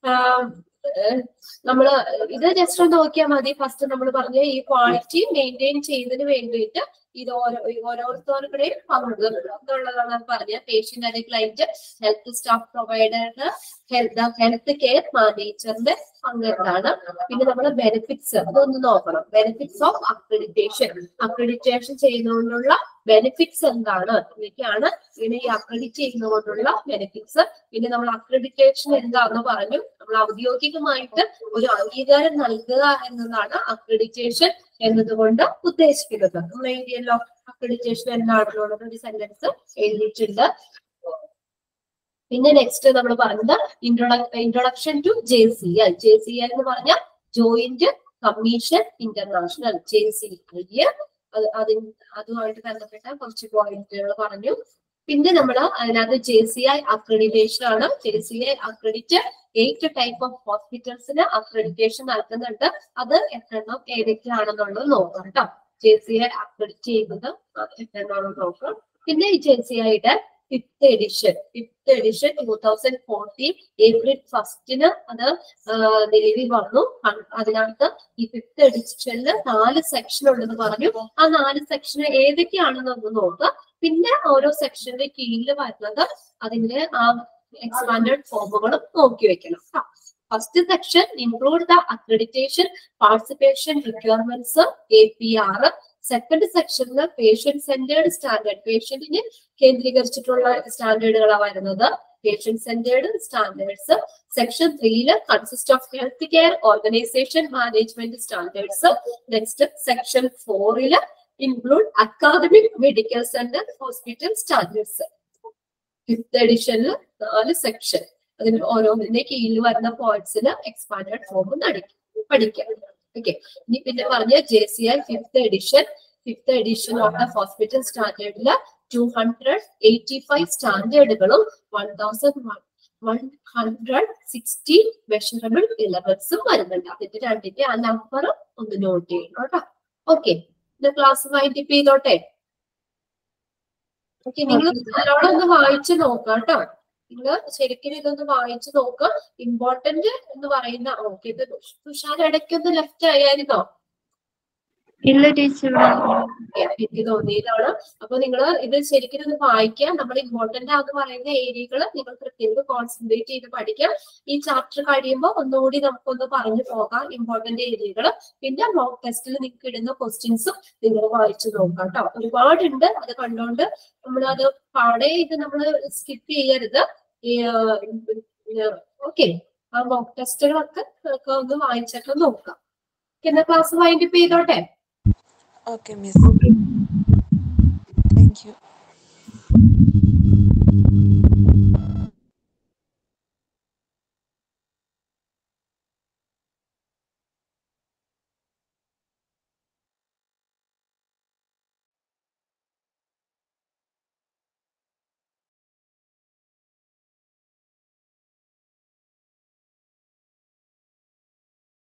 നമ്മള് ഇത് ജസ്റ്റ് ഒന്ന് നോക്കിയാൽ മതി ഫസ്റ്റ് നമ്മൾ പറഞ്ഞ ഈ ക്വാളിറ്റി മെയിൻറ്റെയിൻ ചെയ്യുന്നതിന് വേണ്ടിയിട്ട് ഇത് ഓരോ ഓരോരുത്തരുടെയും പങ്ക് എന്നുള്ളതാണ് പറഞ്ഞ പേഷ്യന്റ് അല്ലെങ്കിൽ ക്ലൈന്റ് ഹെൽത്ത് സ്റ്റാഫ് പ്രൊവൈഡറിന് ഹെൽത്ത് ഹെൽത്ത് കെയർ മാനേജറിന്റെ പങ്ക് എന്താണ് പിന്നെ നമ്മൾ ബെനിഫിറ്റ്സ് അതൊന്ന് നോക്കണം ബെനിഫിറ്റ്സ് ഓഫ് അക്രഡിറ്റേഷൻ അക്രഡിറ്റേഷൻ ചെയ്യുന്നതുകൊണ്ടുള്ള ബെനിഫിറ്റ്സ് എന്താണ് ഇതൊക്കെയാണ് പിന്നെ ഈ അക്രഡിറ്റ് ചെയ്യുന്നതുകൊണ്ടുള്ള ബെനിഫിറ്റ്സ് പിന്നെ നമ്മൾ അക്രഡിറ്റേഷൻ എന്താണെന്ന് പറഞ്ഞു നമ്മൾ ഔദ്യോഗികമായിട്ട് ഒരു അംഗീകാരം നൽകുക എന്നതാണ് അക്രഡിറ്റേഷൻ എന്നതുകൊണ്ട് ഉദ്ദേശിക്കുന്നത് നമ്മൾ എഴുതിയല്ലോ അക്രഡിറ്റേഷൻ എന്താണെന്നുള്ളത് ഒരു സെന്റൻസ് എഴുതിയിട്ടുണ്ട് പിന്നെ നെക്സ്റ്റ് നമ്മൾ പറഞ്ഞത് introduction to J C L J C L എന്ന് പറഞ്ഞ joint commission international J C I അതിന് അതുമായിട്ട് ബന്ധപ്പെട്ട കുറച്ച് പോയിന്റുകൾ പറഞ്ഞു പിന്നെ നമ്മൾ അതിനകത്ത് ജെ സി ഐ അക്രഡിറ്റേഷൻ ആണ് J C I accredit eight type of ഹോസ്പിറ്റൽസിന് അക്രഡിറ്റേഷൻ നൽകുന്നുണ്ട് അത് എത്രണ്ണം ഏതൊക്കെയാണെന്നുള്ളത് നോക്കാം കേട്ടോ ജെ സി ഐ അക്രഡിറ്റ് ചെയ്യുന്നത് എത്രണ്ണാണെന്ന് നോക്കാം പിന്നെ ഈ ജെ സി ഐയുടെ fifth edition fifth edition two thousand fourteen April ഫസ്റ്റിന് അത് നിലവിൽ വന്നു അതിനകത്ത് ഈ ഫിഫ്ത് എഡിഷനിൽ നാല് സെക്ഷൻ ഉണ്ടെന്ന് പറഞ്ഞു ആ നാല് സെക്ഷൻ ഏതൊക്കെയാണെന്ന് ഒന്ന് നോക്കുക പിന്നെ ഓരോ സെക്ഷന്റെ കീഴിൽ വരുന്നത് അതിന്റെ ആ എക്സ്പാൻഡഡ് ഫോമുകളും നോക്കി വെക്കണം first section include the accreditation participation requirements A P R second സെക്ഷനിൽ പേഷ്യന്റ് സെന്റേർഡ് സ്റ്റാൻഡേർഡ് പേഷ്യന്റിന് കേന്ദ്രീകരിച്ചിട്ടുള്ള സ്റ്റാൻഡേർഡുകളാണ് വരുന്നത് പേഷ്യന്റ് സെന്റേർഡ് സ്റ്റാൻഡേർഡ്സ് സെക്ഷൻ ത്രീയില് consist of health care organisation management standards next section ഫോറില് include academic medical centre hospital standards fifth എഡിഷനിൽ നാല് section അതിൽ ഓരോന്നിന്റെ കീഴിൽ വരുന്ന പോയിന്റ്സിന് എക്സ്പാൻഡഡ് ഫോം പഠിക്കാം ഓക്കെ ഇനി പിന്നെ പറഞ്ഞ J C I fifth edition fifth edition of the hospital സ്റ്റാൻഡേർഡില് two hundred eighty five സ്റ്റാൻഡേർഡുകളും one thousand one one hundred sixty measurable ഇലവൻസും വരുന്നുണ്ട് അതിന്റെ രണ്ടിന്റെ ആ നമ്പർ ഒന്ന് നോട്ട് ചെയ്യണം കേട്ടോ ഓക്കെ ഇത് ക്ലാസ് വൈൻഡിപ്പ് ചെയ്തോട്ടെ ഓക്കെ നിങ്ങൾ നല്ലോണം ഒന്ന് വായിച്ചു നോക്കാം കേട്ടോ നിങ്ങൾ ശരിക്കും ഇതൊന്ന് വായിച്ചു നോക്കുക ഇമ്പോർട്ടന്റ് എന്ന് പറയുന്ന ഓക്കെ ഇത് തുഷാർ ഇടയ്ക്കൊന്ന് ലെഫ്റ്റ് ആയായിരുന്നോ ഇല്ല ടീച്ചർ എനിക്ക് തോന്നിയതാണ് അപ്പൊ നിങ്ങൾ ഇത് ശരിക്കും ഒന്ന് വായിക്കുക നമ്മൾ ഇമ്പോർട്ടന്റ് ആന്ന് പറയുന്ന ഏരിയകൾ നിങ്ങൾ കൃത്യമായിട്ട് കോൺസെൻട്രേറ്റ് ചെയ്ത് പഠിക്കുക ഈ ചാപ്റ്റർ കഴിയുമ്പോൾ ഒന്നുകൂടി നമുക്കൊന്ന് പറഞ്ഞു പോകാം ഇമ്പോർട്ടന്റ് ഏരിയകൾ പിന്നെ മോക്ക് ടെസ്റ്റിൽ നിങ്ങൾക്ക് ഇടുന്ന ക്വസ്റ്റ്യൻസും നിങ്ങൾ വായിച്ചു നോക്കാം കേട്ടോ ഒരുപാടുണ്ട് അത് കണ്ടുകൊണ്ട് നമ്മളത് പാടെ ഇത് നമ്മൾ സ്കിപ്പ് ചെയ്യരുത് ഓക്കെ ആ മോക്ക് ടെസ്റ്റുകളൊക്കെ നമുക്ക് ഒന്ന് വായിച്ചിട്ട് നോക്കാം എന്നാ ക്ലാസ് വൈൻഡപ്പ് ചെയ്തോട്ടെ Okay, miss. Thank you.